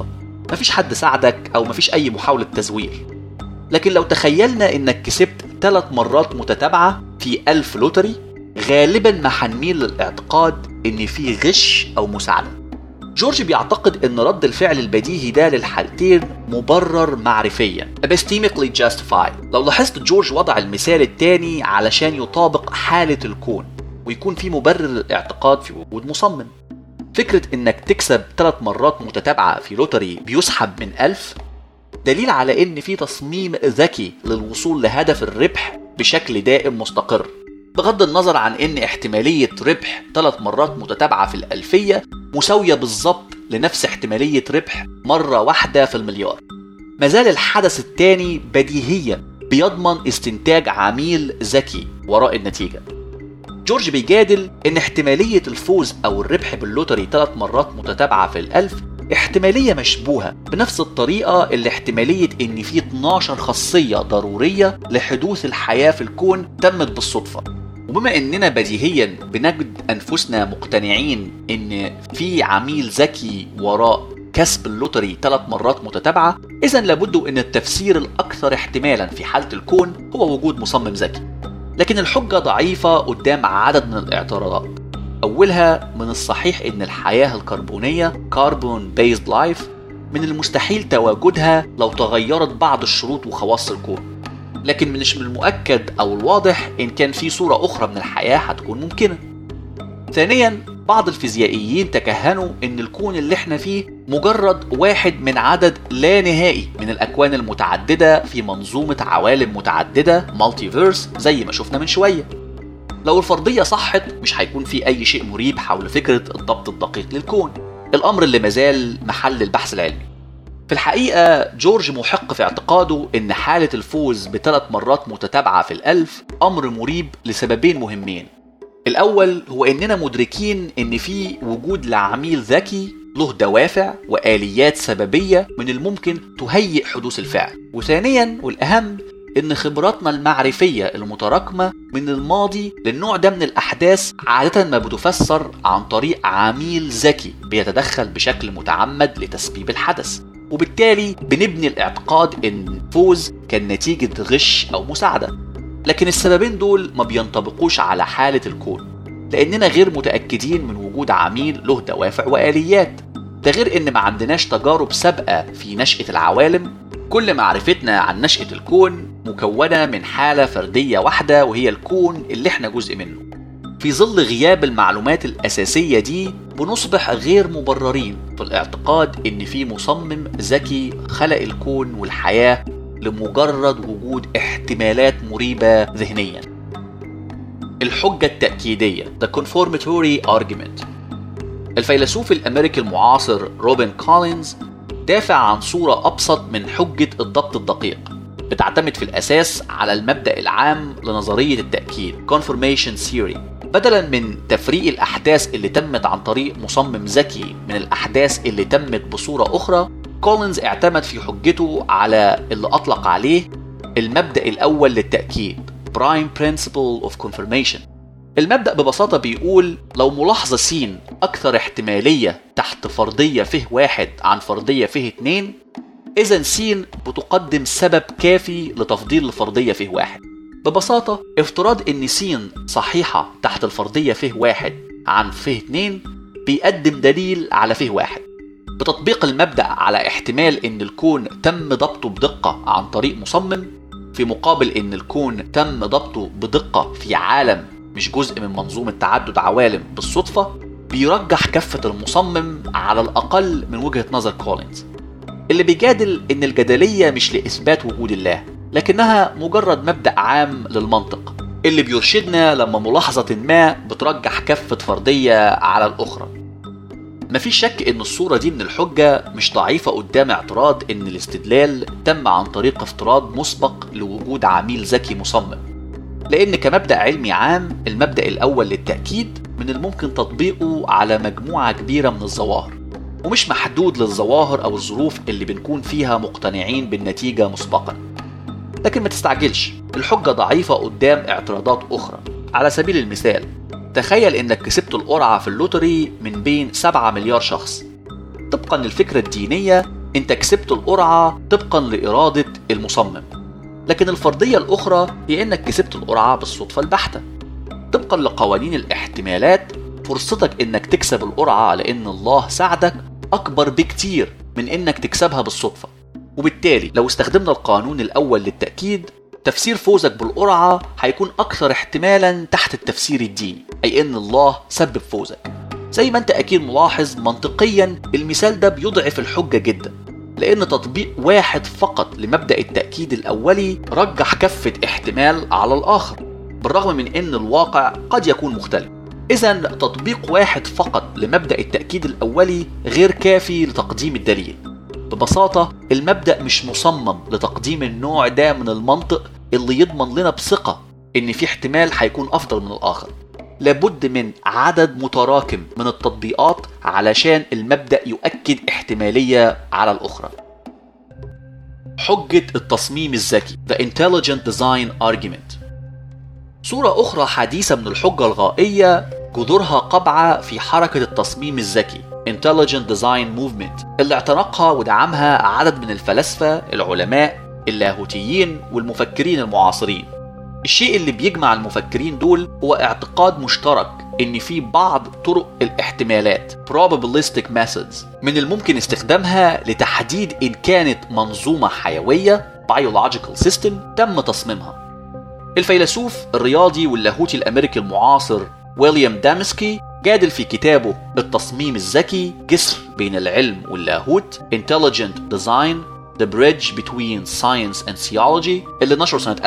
مفيش حد ساعدك أو مفيش أي محاولة تزوير لكن لو تخيلنا إنك كسبت ثلاث مرات متتابعة في ألف لوتري غالبا ما هنميل للاعتقاد إن في غش أو مساعدة جورج بيعتقد ان رد الفعل البديهي ده للحالتين مبرر معرفيا epistemically justified لو لاحظت جورج وضع المثال الثاني علشان يطابق حالة الكون ويكون في مبرر للاعتقاد في وجود مصمم فكرة انك تكسب ثلاث مرات متتابعة في لوتري بيسحب من ألف دليل على ان في تصميم ذكي للوصول لهدف الربح بشكل دائم مستقر بغض النظر عن ان احتمالية ربح ثلاث مرات متتابعة في الألفية مساوية بالظبط لنفس احتمالية ربح مرة واحدة في المليار مازال الحدث الثاني بديهيا بيضمن استنتاج عميل ذكي وراء النتيجة جورج بيجادل ان احتمالية الفوز او الربح باللوتري ثلاث مرات متتابعة في الألف احتمالية مشبوهة بنفس الطريقة اللي احتمالية ان في 12 خاصية ضرورية لحدوث الحياة في الكون تمت بالصدفة وبما اننا بديهيا بنجد انفسنا مقتنعين ان في عميل ذكي وراء كسب اللوتري ثلاث مرات متتابعة إذا لابد أن التفسير الأكثر احتمالا في حالة الكون هو وجود مصمم ذكي لكن الحجة ضعيفة قدام عدد من الاعتراضات أولها من الصحيح أن الحياة الكربونية كاربون بيزد لايف من المستحيل تواجدها لو تغيرت بعض الشروط وخواص الكون لكن مش من المؤكد أو الواضح إن كان في صورة أخرى من الحياة هتكون ممكنة ثانيا بعض الفيزيائيين تكهنوا ان الكون اللي احنا فيه مجرد واحد من عدد لا نهائي من الاكوان المتعدده في منظومه عوالم متعدده مالتيفيرس زي ما شفنا من شويه لو الفرضيه صحت مش هيكون في اي شيء مريب حول فكره الضبط الدقيق للكون الامر اللي مازال محل البحث العلمي في الحقيقة جورج محق في اعتقاده إن حالة الفوز بثلاث مرات متتابعة في الألف أمر مريب لسببين مهمين الأول هو إننا مدركين إن في وجود لعميل ذكي له دوافع وآليات سببية من الممكن تهيئ حدوث الفعل وثانيا والأهم إن خبراتنا المعرفية المتراكمة من الماضي للنوع ده من الأحداث عادة ما بتفسر عن طريق عميل ذكي بيتدخل بشكل متعمد لتسبيب الحدث وبالتالي بنبني الاعتقاد إن الفوز كان نتيجة غش أو مساعدة لكن السببين دول ما بينطبقوش على حالة الكون لأننا غير متأكدين من وجود عميل له دوافع وآليات ده غير إن ما عندناش تجارب سابقة في نشأة العوالم كل معرفتنا عن نشأة الكون مكونة من حالة فردية واحدة وهي الكون اللي احنا جزء منه في ظل غياب المعلومات الأساسية دي بنصبح غير مبررين في الاعتقاد إن في مصمم ذكي خلق الكون والحياة لمجرد وجود احتمالات مريبة ذهنيا الحجة التأكيدية The Conformatory Argument الفيلسوف الأمريكي المعاصر روبن كولينز دافع عن صورة أبسط من حجة الضبط الدقيق بتعتمد في الأساس على المبدأ العام لنظرية التأكيد Confirmation Theory بدلا من تفريق الأحداث اللي تمت عن طريق مصمم ذكي من الأحداث اللي تمت بصورة أخرى كولينز اعتمد في حجته على اللي أطلق عليه المبدأ الأول للتأكيد Prime Principle of Confirmation المبدأ ببساطة بيقول لو ملاحظة س أكثر احتمالية تحت فرضية فيه واحد عن فرضية فيه اتنين إذا س بتقدم سبب كافي لتفضيل الفرضية فيه واحد ببساطة افتراض إن س صحيحة تحت الفرضية فيه واحد عن فيه اتنين بيقدم دليل على فيه واحد بتطبيق المبدأ على احتمال إن الكون تم ضبطه بدقة عن طريق مصمم في مقابل إن الكون تم ضبطه بدقة في عالم مش جزء من منظومة تعدد عوالم بالصدفة بيرجح كفة المصمم على الأقل من وجهة نظر كولينز اللي بيجادل إن الجدلية مش لإثبات وجود الله لكنها مجرد مبدأ عام للمنطق اللي بيرشدنا لما ملاحظة ما بترجح كفة فردية على الأخرى مفيش شك ان الصورة دي من الحجة مش ضعيفة قدام اعتراض ان الاستدلال تم عن طريق افتراض مسبق لوجود عميل ذكي مصمم لان كمبدأ علمي عام المبدأ الاول للتأكيد من الممكن تطبيقه على مجموعة كبيرة من الظواهر ومش محدود للظواهر او الظروف اللي بنكون فيها مقتنعين بالنتيجة مسبقا لكن ما تستعجلش الحجة ضعيفة قدام اعتراضات اخرى على سبيل المثال تخيل انك كسبت القرعة في اللوتري من بين 7 مليار شخص طبقا للفكرة الدينية انت كسبت القرعة طبقا لإرادة المصمم لكن الفرضية الأخرى هي انك كسبت القرعة بالصدفة البحتة طبقا لقوانين الاحتمالات فرصتك انك تكسب القرعة لان الله ساعدك اكبر بكتير من انك تكسبها بالصدفة وبالتالي لو استخدمنا القانون الاول للتأكيد تفسير فوزك بالقرعة هيكون اكثر احتمالا تحت التفسير الديني اي ان الله سبب فوزك زي ما انت اكيد ملاحظ منطقيا المثال ده بيضعف الحجة جدا لان تطبيق واحد فقط لمبدأ التأكيد الاولي رجح كفة احتمال على الاخر بالرغم من ان الواقع قد يكون مختلف اذا تطبيق واحد فقط لمبدأ التأكيد الاولي غير كافي لتقديم الدليل ببساطة المبدأ مش مصمم لتقديم النوع ده من المنطق اللي يضمن لنا بثقة ان في احتمال هيكون افضل من الاخر لابد من عدد متراكم من التطبيقات علشان المبدأ يؤكد احتمالية على الأخرى حجة التصميم الذكي The Intelligent Design Argument صورة أخرى حديثة من الحجة الغائية جذورها قبعة في حركة التصميم الذكي Intelligent Design Movement اللي اعتنقها ودعمها عدد من الفلاسفة العلماء اللاهوتيين والمفكرين المعاصرين الشيء اللي بيجمع المفكرين دول هو اعتقاد مشترك ان في بعض طرق الاحتمالات probabilistic methods من الممكن استخدامها لتحديد ان كانت منظومة حيوية biological system تم تصميمها الفيلسوف الرياضي واللاهوتي الامريكي المعاصر ويليام دامسكي جادل في كتابه التصميم الذكي جسر بين العلم واللاهوت Intelligent Design The Bridge Between Science and Theology اللي نشره سنة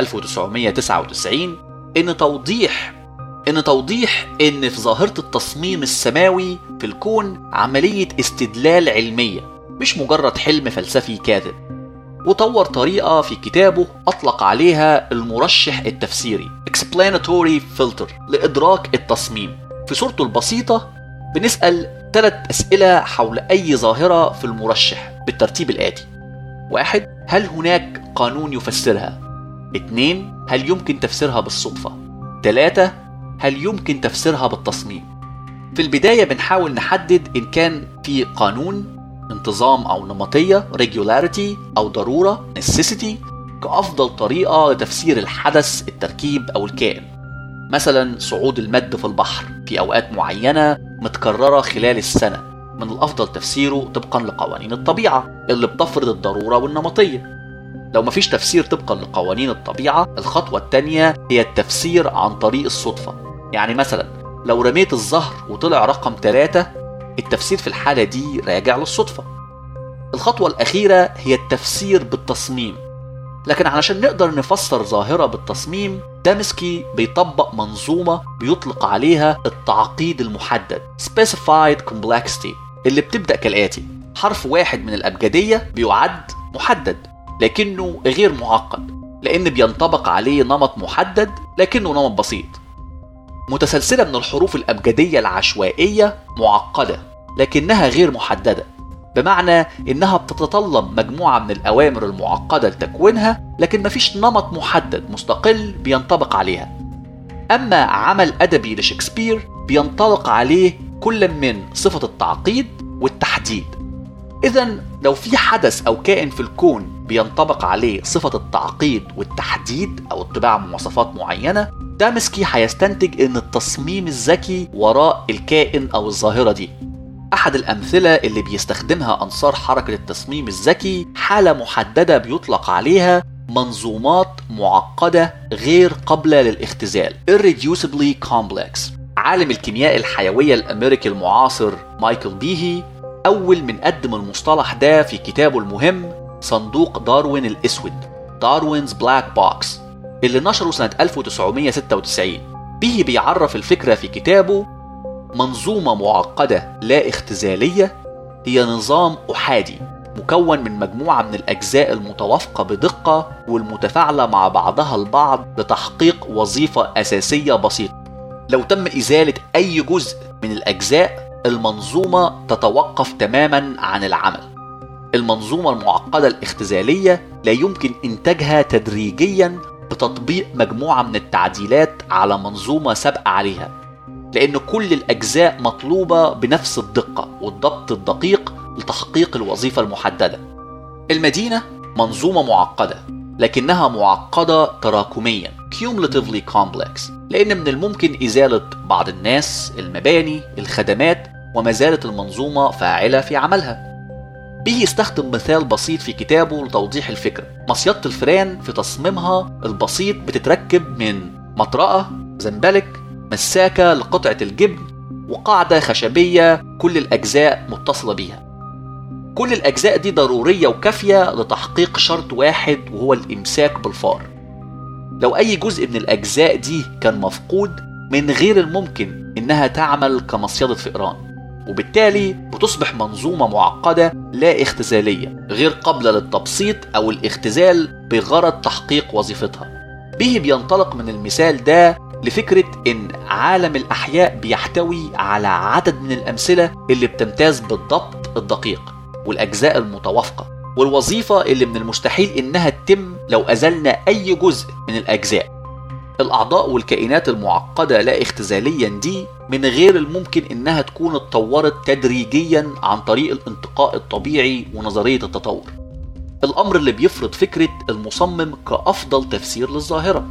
1999 إن توضيح إن توضيح إن في ظاهرة التصميم السماوي في الكون عملية استدلال علمية مش مجرد حلم فلسفي كاذب وطور طريقة في كتابه أطلق عليها المرشح التفسيري Explanatory Filter لإدراك التصميم في صورته البسيطة بنسأل ثلاث أسئلة حول أي ظاهرة في المرشح بالترتيب الآتي واحد هل هناك قانون يفسرها؟ اثنين هل يمكن تفسيرها بالصدفة؟ ثلاثة هل يمكن تفسيرها بالتصميم؟ في البداية بنحاول نحدد إن كان في قانون انتظام أو نمطية regularity أو ضرورة necessity كأفضل طريقة لتفسير الحدث التركيب أو الكائن مثلا صعود المد في البحر في أوقات معينة متكررة خلال السنة من الأفضل تفسيره طبقا لقوانين الطبيعة اللي بتفرض الضرورة والنمطية لو مفيش تفسير طبقا لقوانين الطبيعة الخطوة التانية هي التفسير عن طريق الصدفة يعني مثلا لو رميت الزهر وطلع رقم ثلاثة التفسير في الحالة دي راجع للصدفة الخطوة الأخيرة هي التفسير بالتصميم لكن علشان نقدر نفسر ظاهرة بالتصميم دامسكي بيطبق منظومة بيطلق عليها التعقيد المحدد Specified Complexity اللي بتبدأ كالآتي حرف واحد من الأبجدية بيعد محدد لكنه غير معقد لأن بينطبق عليه نمط محدد لكنه نمط بسيط متسلسلة من الحروف الأبجدية العشوائية معقدة لكنها غير محددة بمعنى إنها بتتطلب مجموعة من الأوامر المعقدة لتكوينها لكن مفيش نمط محدد مستقل بينطبق عليها أما عمل أدبي لشكسبير بينطلق عليه كل من صفة التعقيد والتحديد إذا لو في حدث أو كائن في الكون بينطبق عليه صفة التعقيد والتحديد أو اتباع مواصفات معينة دامسكي هيستنتج إن التصميم الذكي وراء الكائن أو الظاهرة دي أحد الأمثلة اللي بيستخدمها أنصار حركة التصميم الذكي حالة محددة بيطلق عليها منظومات معقدة غير قابلة للاختزال irreducibly complex عالم الكيمياء الحيوية الأمريكي المعاصر مايكل بيهي أول من قدم المصطلح ده في كتابه المهم صندوق داروين الأسود داروينز بلاك بوكس اللي نشره سنة 1996 بيهي بيعرف الفكرة في كتابه منظومة معقدة لا اختزالية هي نظام أحادي مكون من مجموعة من الأجزاء المتوافقة بدقة والمتفاعلة مع بعضها البعض لتحقيق وظيفة أساسية بسيطة لو تم إزالة أي جزء من الأجزاء المنظومة تتوقف تماما عن العمل المنظومة المعقدة الاختزالية لا يمكن إنتاجها تدريجيا بتطبيق مجموعة من التعديلات على منظومة سابقة عليها لأن كل الأجزاء مطلوبة بنفس الدقة والضبط الدقيق لتحقيق الوظيفة المحددة المدينة منظومة معقدة لكنها معقدة تراكميا cumulatively complex لأن من الممكن إزالة بعض الناس المباني الخدمات وما زالت المنظومة فاعلة في عملها به يستخدم مثال بسيط في كتابه لتوضيح الفكرة مصيدة الفئران في تصميمها البسيط بتتركب من مطرقة زنبلك مساكة لقطعة الجبن وقاعدة خشبية كل الأجزاء متصلة بيها كل الأجزاء دي ضرورية وكافية لتحقيق شرط واحد وهو الإمساك بالفار لو أي جزء من الأجزاء دي كان مفقود من غير الممكن إنها تعمل كمصيدة فئران وبالتالي بتصبح منظومة معقدة لا اختزالية غير قابلة للتبسيط أو الاختزال بغرض تحقيق وظيفتها به بينطلق من المثال ده لفكرة إن عالم الأحياء بيحتوي على عدد من الأمثلة اللي بتمتاز بالضبط الدقيق والأجزاء المتوافقة والوظيفة اللي من المستحيل إنها تتم لو أزلنا أي جزء من الأجزاء الأعضاء والكائنات المعقدة لا اختزاليا دي من غير الممكن إنها تكون اتطورت تدريجيا عن طريق الانتقاء الطبيعي ونظرية التطور الأمر اللي بيفرض فكرة المصمم كأفضل تفسير للظاهرة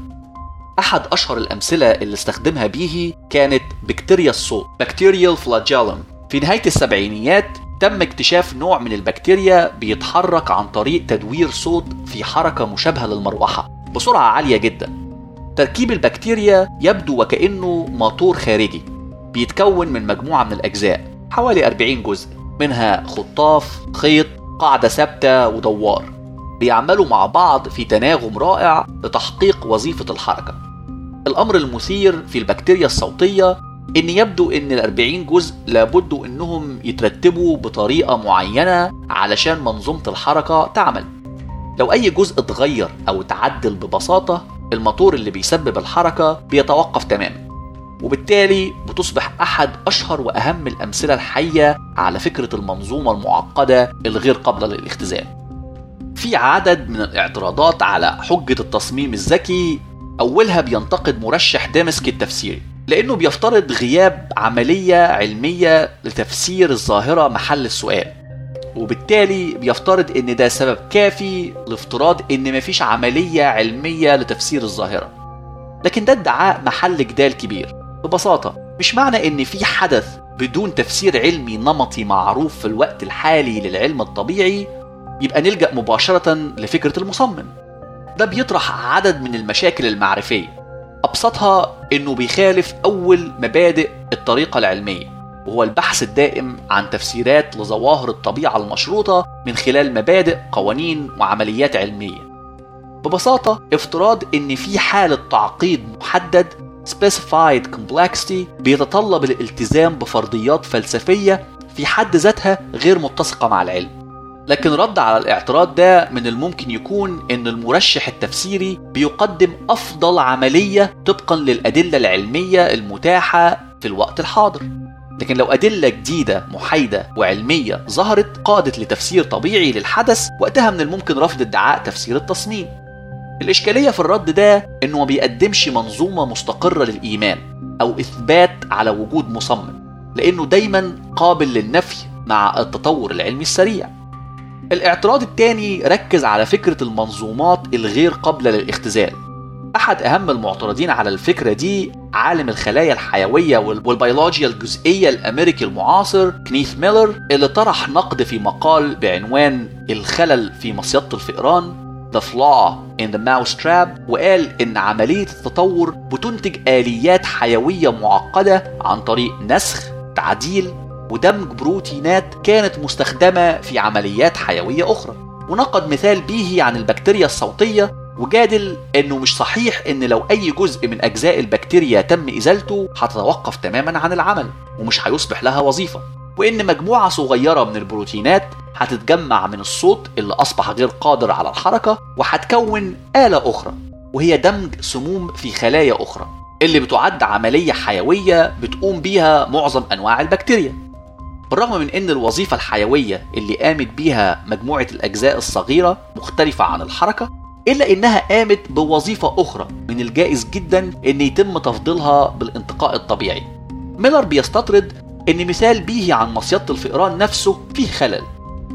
أحد أشهر الأمثلة اللي استخدمها بيه كانت بكتيريا الصوت بكتيريال فلاجيلم في نهاية السبعينيات تم اكتشاف نوع من البكتيريا بيتحرك عن طريق تدوير صوت في حركة مشابهة للمروحة بسرعة عالية جدا تركيب البكتيريا يبدو وكأنه موتور خارجي بيتكون من مجموعة من الأجزاء حوالي 40 جزء منها خطاف خيط قاعدة ثابتة ودوار بيعملوا مع بعض في تناغم رائع لتحقيق وظيفة الحركة الأمر المثير في البكتيريا الصوتية إن يبدو إن الأربعين جزء لابد إنهم يترتبوا بطريقة معينة علشان منظومة الحركة تعمل لو أي جزء اتغير أو اتعدل ببساطة الموتور اللي بيسبب الحركة بيتوقف تماما وبالتالي بتصبح أحد أشهر وأهم الأمثلة الحية على فكرة المنظومة المعقدة الغير قابلة للاختزال في عدد من الاعتراضات على حجة التصميم الذكي أولها بينتقد مرشح دامسكي التفسيري لأنه بيفترض غياب عملية علمية لتفسير الظاهرة محل السؤال وبالتالي بيفترض ان ده سبب كافي لافتراض ان مفيش عملية علمية لتفسير الظاهرة لكن ده ادعاء محل جدال كبير ببساطة مش معنى ان في حدث بدون تفسير علمي نمطي معروف في الوقت الحالي للعلم الطبيعي يبقى نلجأ مباشرة لفكرة المصمم ده بيطرح عدد من المشاكل المعرفية أبسطها إنه بيخالف أول مبادئ الطريقة العلمية وهو البحث الدائم عن تفسيرات لظواهر الطبيعة المشروطة من خلال مبادئ قوانين وعمليات علمية ببساطة افتراض ان في حالة تعقيد محدد specified complexity بيتطلب الالتزام بفرضيات فلسفية في حد ذاتها غير متسقة مع العلم لكن رد على الاعتراض ده من الممكن يكون ان المرشح التفسيري بيقدم افضل عملية طبقا للادلة العلمية المتاحة في الوقت الحاضر لكن لو أدلة جديدة محايدة وعلمية ظهرت قادت لتفسير طبيعي للحدث وقتها من الممكن رفض ادعاء تفسير التصميم الإشكالية في الرد ده إنه ما بيقدمش منظومة مستقرة للإيمان أو إثبات على وجود مصمم لأنه دايما قابل للنفي مع التطور العلمي السريع الاعتراض الثاني ركز على فكرة المنظومات الغير قابلة للاختزال أحد أهم المعترضين على الفكرة دي عالم الخلايا الحيوية والبيولوجيا الجزئية الأمريكي المعاصر كنيث ميلر اللي طرح نقد في مقال بعنوان الخلل في مصيدة الفئران The Flaw in the Mousetrap وقال إن عملية التطور بتنتج آليات حيوية معقدة عن طريق نسخ تعديل ودمج بروتينات كانت مستخدمة في عمليات حيوية أخرى ونقد مثال به عن البكتيريا الصوتية وجادل انه مش صحيح ان لو اي جزء من اجزاء البكتيريا تم ازالته هتتوقف تماما عن العمل ومش هيصبح لها وظيفه وان مجموعه صغيره من البروتينات هتتجمع من الصوت اللي اصبح غير قادر على الحركه وهتكون اله اخرى وهي دمج سموم في خلايا اخرى اللي بتعد عمليه حيويه بتقوم بيها معظم انواع البكتيريا بالرغم من ان الوظيفه الحيويه اللي قامت بيها مجموعه الاجزاء الصغيره مختلفه عن الحركه إلا إنها قامت بوظيفة أخرى من الجائز جدا إن يتم تفضيلها بالانتقاء الطبيعي. ميلر بيستطرد إن مثال به عن مصيدة الفئران نفسه فيه خلل.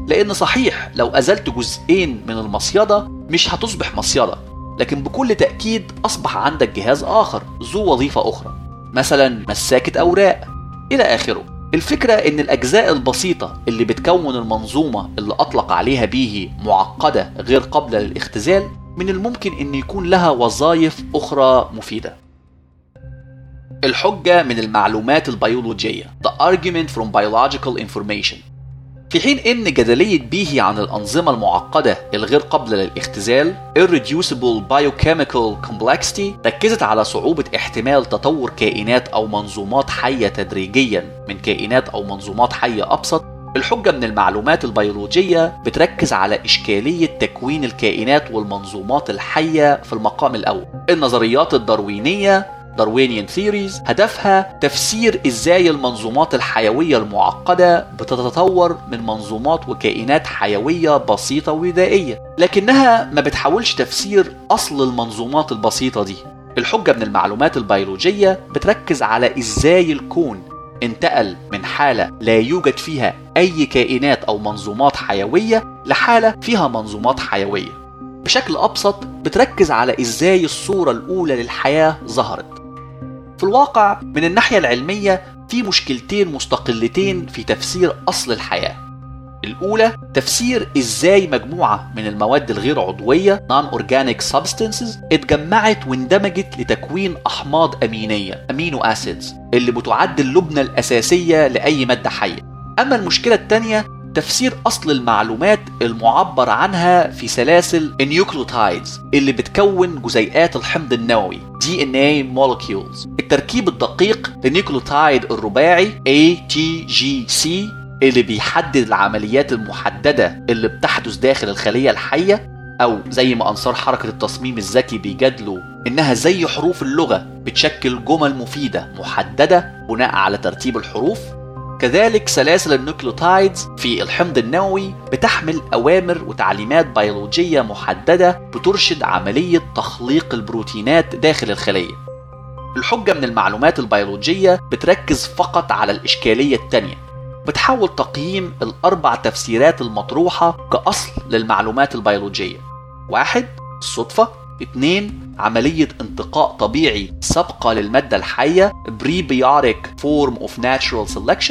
لأن صحيح لو أزلت جزئين من المصيدة مش هتصبح مصيدة لكن بكل تأكيد أصبح عندك جهاز آخر ذو وظيفة أخرى مثلا مساكة أوراق إلى آخره الفكرة إن الأجزاء البسيطة اللي بتكون المنظومة اللي أطلق عليها بيه معقدة غير قابلة للاختزال من الممكن إن يكون لها وظائف أخرى مفيدة الحجة من المعلومات البيولوجية The argument from biological information في حين ان جدلية بيهي عن الأنظمة المعقدة الغير قابلة للاختزال Irreducible Biochemical Complexity ركزت على صعوبة احتمال تطور كائنات أو منظومات حية تدريجيا من كائنات أو منظومات حية أبسط الحجة من المعلومات البيولوجية بتركز على إشكالية تكوين الكائنات والمنظومات الحية في المقام الأول النظريات الداروينية داروينيان ثيوريز هدفها تفسير ازاي المنظومات الحيوية المعقدة بتتطور من منظومات وكائنات حيوية بسيطة وبدائية لكنها ما بتحاولش تفسير أصل المنظومات البسيطة دي الحجة من المعلومات البيولوجية بتركز على ازاي الكون انتقل من حالة لا يوجد فيها أي كائنات أو منظومات حيوية لحالة فيها منظومات حيوية بشكل أبسط بتركز على إزاي الصورة الأولى للحياة ظهرت في الواقع من الناحية العلمية في مشكلتين مستقلتين في تفسير أصل الحياة الأولى تفسير إزاي مجموعة من المواد الغير عضوية non-organic substances اتجمعت واندمجت لتكوين أحماض أمينية أمينو أسيدز اللي بتعد اللبنة الأساسية لأي مادة حية أما المشكلة الثانية تفسير أصل المعلومات المعبر عنها في سلاسل النيوكليوتايدز اللي بتكون جزيئات الحمض النووي DNA molecules التركيب الدقيق للنيوكليوتايد الرباعي ATGC اللي بيحدد العمليات المحددة اللي بتحدث داخل الخلية الحية أو زي ما أنصار حركة التصميم الذكي بيجادلوا إنها زي حروف اللغة بتشكل جمل مفيدة محددة بناء على ترتيب الحروف كذلك سلاسل النيوكليوتايدز في الحمض النووي بتحمل أوامر وتعليمات بيولوجية محددة بترشد عملية تخليق البروتينات داخل الخلية. الحجة من المعلومات البيولوجية بتركز فقط على الإشكالية التانية بتحاول تقييم الأربع تفسيرات المطروحة كأصل للمعلومات البيولوجية واحد الصدفة اتنين عملية انتقاء طبيعي سابقة للمادة الحية Prebiotic Form of Natural Selection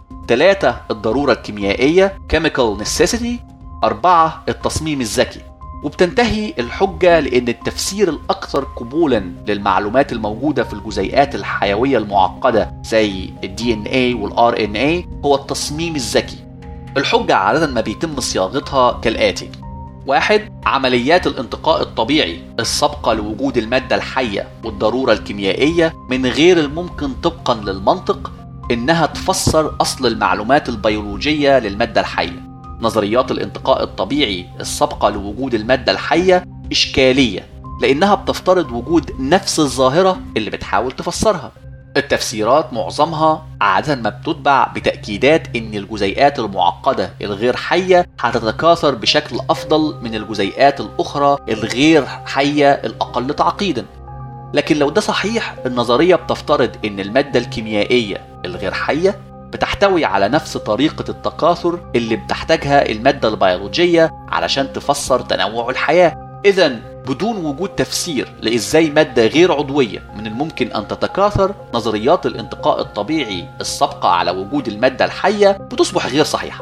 تلاتة الضرورة الكيميائية Chemical Necessity أربعة التصميم الذكي وبتنتهي الحجة لأن التفسير الأكثر قبولا للمعلومات الموجودة في الجزيئات الحيوية المعقدة زي ال DNA وال RNA هو التصميم الذكي الحجة عادة ما بيتم صياغتها كالآتي واحد عمليات الانتقاء الطبيعي السابقة لوجود المادة الحية والضرورة الكيميائية من غير الممكن طبقا للمنطق إنها تفسر أصل المعلومات البيولوجية للمادة الحية نظريات الانتقاء الطبيعي السابقة لوجود المادة الحية إشكالية لأنها بتفترض وجود نفس الظاهرة اللي بتحاول تفسرها التفسيرات معظمها عادة ما بتتبع بتأكيدات إن الجزيئات المعقدة الغير حية هتتكاثر بشكل أفضل من الجزيئات الأخرى الغير حية الأقل تعقيدا لكن لو ده صحيح النظرية بتفترض إن المادة الكيميائية الغير حية بتحتوي على نفس طريقة التكاثر اللي بتحتاجها المادة البيولوجية علشان تفسر تنوع الحياة إذا بدون وجود تفسير لإزاي مادة غير عضوية من الممكن أن تتكاثر نظريات الانتقاء الطبيعي السابقة على وجود المادة الحية بتصبح غير صحيحة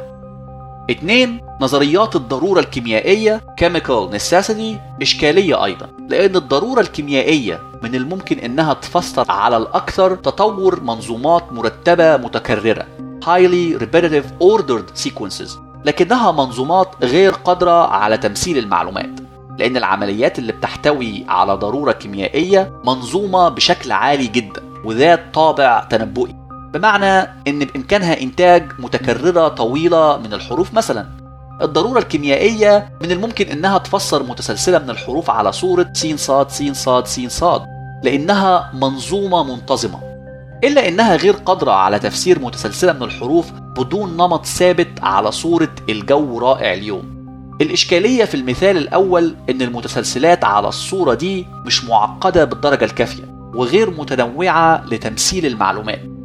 اتنين نظريات الضرورة الكيميائية chemical necessity إشكالية أيضا لأن الضرورة الكيميائية من الممكن إنها تفسر على الأكثر تطور منظومات مرتبة متكررة highly repetitive ordered sequences لكنها منظومات غير قادرة على تمثيل المعلومات لأن العمليات اللي بتحتوي على ضرورة كيميائية منظومة بشكل عالي جدا وذات طابع تنبؤي بمعنى ان بامكانها انتاج متكرره طويله من الحروف مثلا الضروره الكيميائيه من الممكن انها تفسر متسلسله من الحروف على صوره س ص س ص س ص لانها منظومه منتظمه الا انها غير قادره على تفسير متسلسله من الحروف بدون نمط ثابت على صوره الجو رائع اليوم الإشكالية في المثال الأول إن المتسلسلات على الصورة دي مش معقدة بالدرجة الكافية وغير متنوعة لتمثيل المعلومات في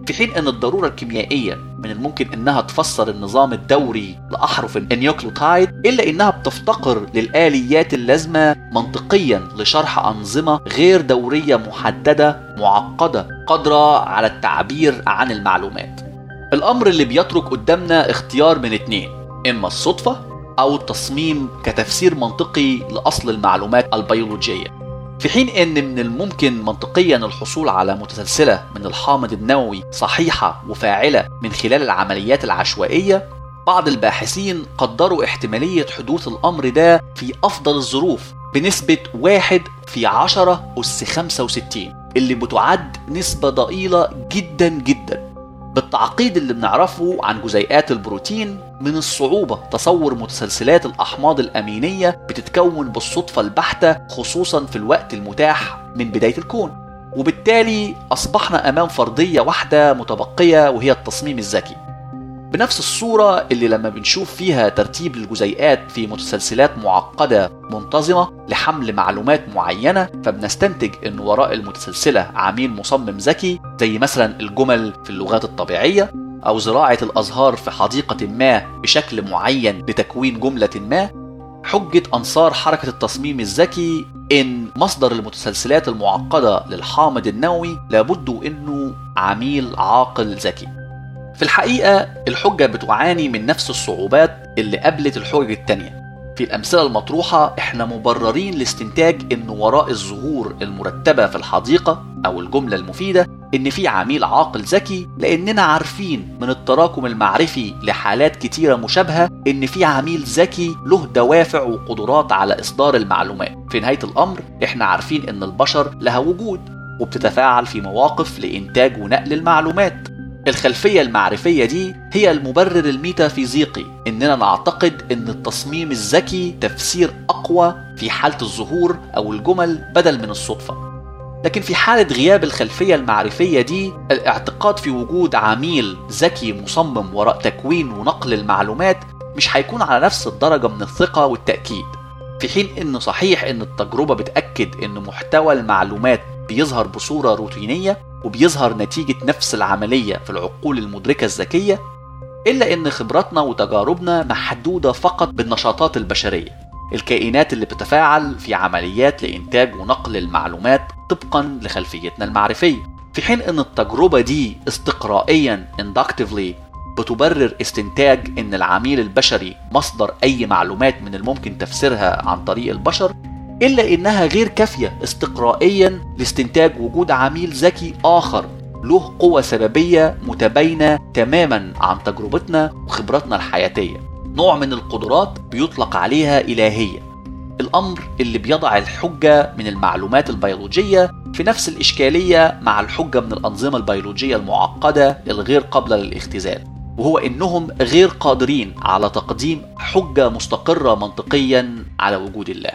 في حين ان الضرورة الكيميائية من الممكن انها تفسر النظام الدوري لأحرف النيوكليوتايد الا انها بتفتقر للآليات اللازمة منطقيا لشرح أنظمة غير دورية محددة معقدة قادرة على التعبير عن المعلومات الأمر اللي بيترك قدامنا اختيار من اتنين إما الصدفة أو التصميم كتفسير منطقي لأصل المعلومات البيولوجية في حين ان من الممكن منطقيا الحصول على متسلسله من الحامض النووي صحيحه وفاعله من خلال العمليات العشوائيه بعض الباحثين قدروا احتماليه حدوث الامر ده في افضل الظروف بنسبه 1 في 10 اس 65 اللي بتعد نسبه ضئيله جدا جدا بالتعقيد اللي بنعرفه عن جزيئات البروتين من الصعوبة تصور متسلسلات الأحماض الأمينية بتتكون بالصدفة البحتة خصوصا في الوقت المتاح من بداية الكون وبالتالي أصبحنا أمام فرضية واحدة متبقية وهي التصميم الذكي بنفس الصورة اللي لما بنشوف فيها ترتيب الجزيئات في متسلسلات معقدة منتظمة لحمل معلومات معينة فبنستنتج أن وراء المتسلسلة عميل مصمم ذكي زي مثلا الجمل في اللغات الطبيعية أو زراعة الأزهار في حديقة ما بشكل معين لتكوين جملة ما حجة أنصار حركة التصميم الذكي إن مصدر المتسلسلات المعقدة للحامض النووي لابد إنه عميل عاقل ذكي في الحقيقة الحجة بتعاني من نفس الصعوبات اللي قابلت الحجج التانية في الأمثلة المطروحة إحنا مبررين لاستنتاج إن وراء الظهور المرتبة في الحديقة أو الجملة المفيدة إن في عميل عاقل ذكي لأننا عارفين من التراكم المعرفي لحالات كتيرة مشابهة إن في عميل ذكي له دوافع وقدرات على إصدار المعلومات في نهاية الأمر إحنا عارفين إن البشر لها وجود وبتتفاعل في مواقف لإنتاج ونقل المعلومات الخلفية المعرفية دي هي المبرر الميتافيزيقي إننا نعتقد إن التصميم الذكي تفسير أقوى في حالة الظهور أو الجمل بدل من الصدفة لكن في حالة غياب الخلفية المعرفية دي الاعتقاد في وجود عميل ذكي مصمم وراء تكوين ونقل المعلومات مش هيكون على نفس الدرجة من الثقة والتأكيد في حين إن صحيح إن التجربة بتأكد إن محتوى المعلومات بيظهر بصورة روتينية وبيظهر نتيجة نفس العملية في العقول المدركة الذكية إلا إن خبراتنا وتجاربنا محدودة فقط بالنشاطات البشرية الكائنات اللي بتتفاعل في عمليات لإنتاج ونقل المعلومات طبقا لخلفيتنا المعرفية في حين أن التجربة دي استقرائيا inductively بتبرر استنتاج أن العميل البشري مصدر أي معلومات من الممكن تفسيرها عن طريق البشر إلا إنها غير كافية استقرائيا لاستنتاج وجود عميل ذكي آخر له قوة سببية متباينة تماما عن تجربتنا وخبراتنا الحياتية نوع من القدرات بيطلق عليها إلهية الأمر اللي بيضع الحجة من المعلومات البيولوجية في نفس الإشكالية مع الحجة من الأنظمة البيولوجية المعقدة الغير قابلة للاختزال وهو إنهم غير قادرين على تقديم حجة مستقرة منطقيا على وجود الله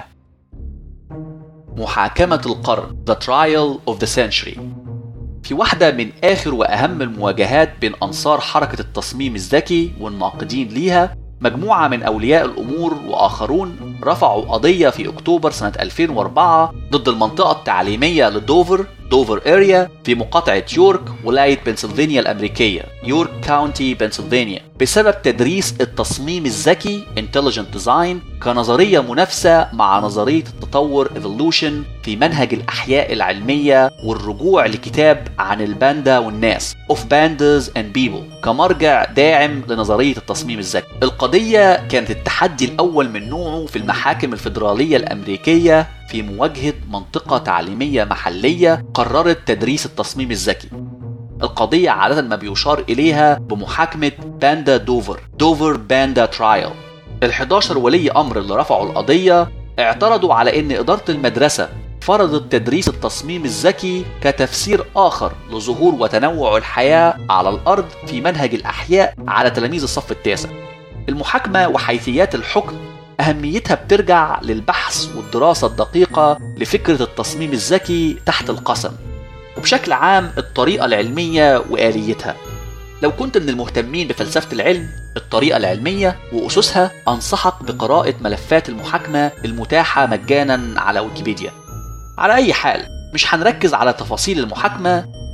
محاكمة القرن The Trial of the Century في واحدة من آخر وأهم المواجهات بين أنصار حركة التصميم الذكي والناقدين ليها مجموعة من أولياء الأمور وآخرون رفعوا قضية في أكتوبر سنة 2004 ضد المنطقة التعليمية لدوفر دوفر اريا في مقاطعة يورك ولاية بنسلفانيا الأمريكية يورك كاونتي بنسلفانيا بسبب تدريس التصميم الذكي Intelligent Design كنظرية منافسة مع نظرية التطور Evolution في منهج الأحياء العلمية والرجوع لكتاب عن الباندا والناس Of Pandas and People كمرجع داعم لنظرية التصميم الذكي القضية كانت التحدي الأول من نوعه في المحاكم الفيدرالية الأمريكية في مواجهة منطقة تعليمية محلية قررت تدريس التصميم الذكي القضية عادة ما بيشار إليها بمحاكمة باندا دوفر دوفر باندا ترايل ال11 ولي أمر اللي رفعوا القضية اعترضوا على أن إدارة المدرسة فرضت تدريس التصميم الذكي كتفسير آخر لظهور وتنوع الحياة على الأرض في منهج الأحياء على تلاميذ الصف التاسع المحاكمة وحيثيات الحكم أهميتها بترجع للبحث والدراسة الدقيقة لفكرة التصميم الذكي تحت القسم وبشكل عام الطريقة العلمية وآليتها لو كنت من المهتمين بفلسفة العلم الطريقة العلمية وأسسها أنصحك بقراءة ملفات المحاكمة المتاحة مجانا على ويكيبيديا على أي حال مش هنركز على تفاصيل المحاكمة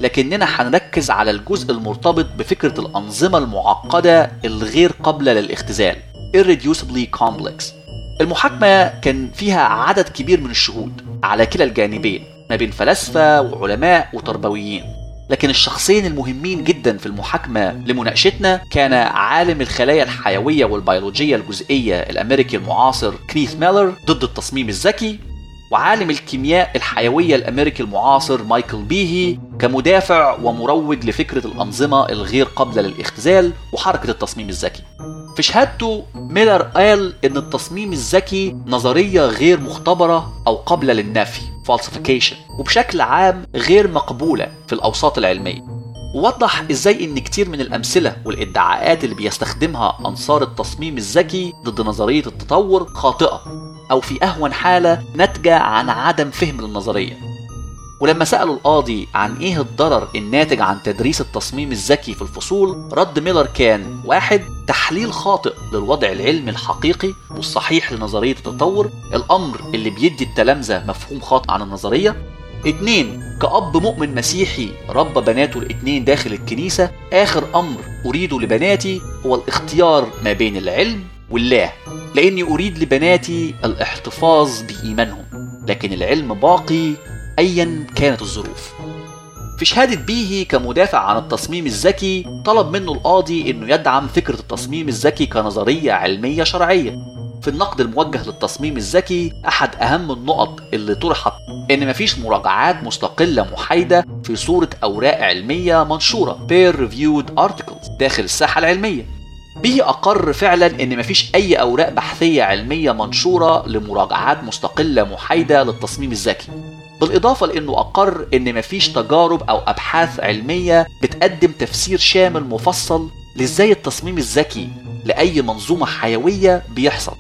لكننا هنركز على الجزء المرتبط بفكرة الأنظمة المعقدة الغير قابلة للاختزال irreducibly complex المحاكمة كان فيها عدد كبير من الشهود على كلا الجانبين ما بين فلاسفة وعلماء وتربويين لكن الشخصين المهمين جدا في المحاكمة لمناقشتنا كان عالم الخلايا الحيوية والبيولوجية الجزئية الأمريكي المعاصر كريث ميلر ضد التصميم الذكي وعالم الكيمياء الحيوية الأمريكي المعاصر مايكل بيهي كمدافع ومروج لفكرة الأنظمة الغير قابلة للاختزال وحركة التصميم الذكي في شهادته ميلر قال إن التصميم الذكي نظرية غير مختبرة أو قابلة للنفي falsification وبشكل عام غير مقبولة في الأوساط العلمية ووضح ازاي ان كتير من الامثله والادعاءات اللي بيستخدمها انصار التصميم الذكي ضد نظريه التطور خاطئه او في اهون حاله ناتجه عن عدم فهم للنظريه ولما سالوا القاضي عن ايه الضرر الناتج عن تدريس التصميم الذكي في الفصول رد ميلر كان واحد تحليل خاطئ للوضع العلمي الحقيقي والصحيح لنظريه التطور الامر اللي بيدي التلامذه مفهوم خاطئ عن النظريه اتنين كأب مؤمن مسيحي ربى بناته الاتنين داخل الكنيسة آخر أمر أريده لبناتي هو الاختيار ما بين العلم والله لأني أريد لبناتي الاحتفاظ بإيمانهم لكن العلم باقي أيا كانت الظروف في شهادة بيهي كمدافع عن التصميم الذكي طلب منه القاضي انه يدعم فكرة التصميم الذكي كنظرية علمية شرعية في النقد الموجه للتصميم الذكي احد اهم النقط اللي طرحت ان مفيش مراجعات مستقله محايده في صوره اوراق علميه منشوره peer reviewed articles داخل الساحه العلميه به اقر فعلا ان مفيش اي اوراق بحثيه علميه منشوره لمراجعات مستقله محايده للتصميم الذكي بالإضافة لأنه أقر إن مفيش تجارب أو أبحاث علمية بتقدم تفسير شامل مفصل لإزاي التصميم الذكي لأي منظومة حيوية بيحصل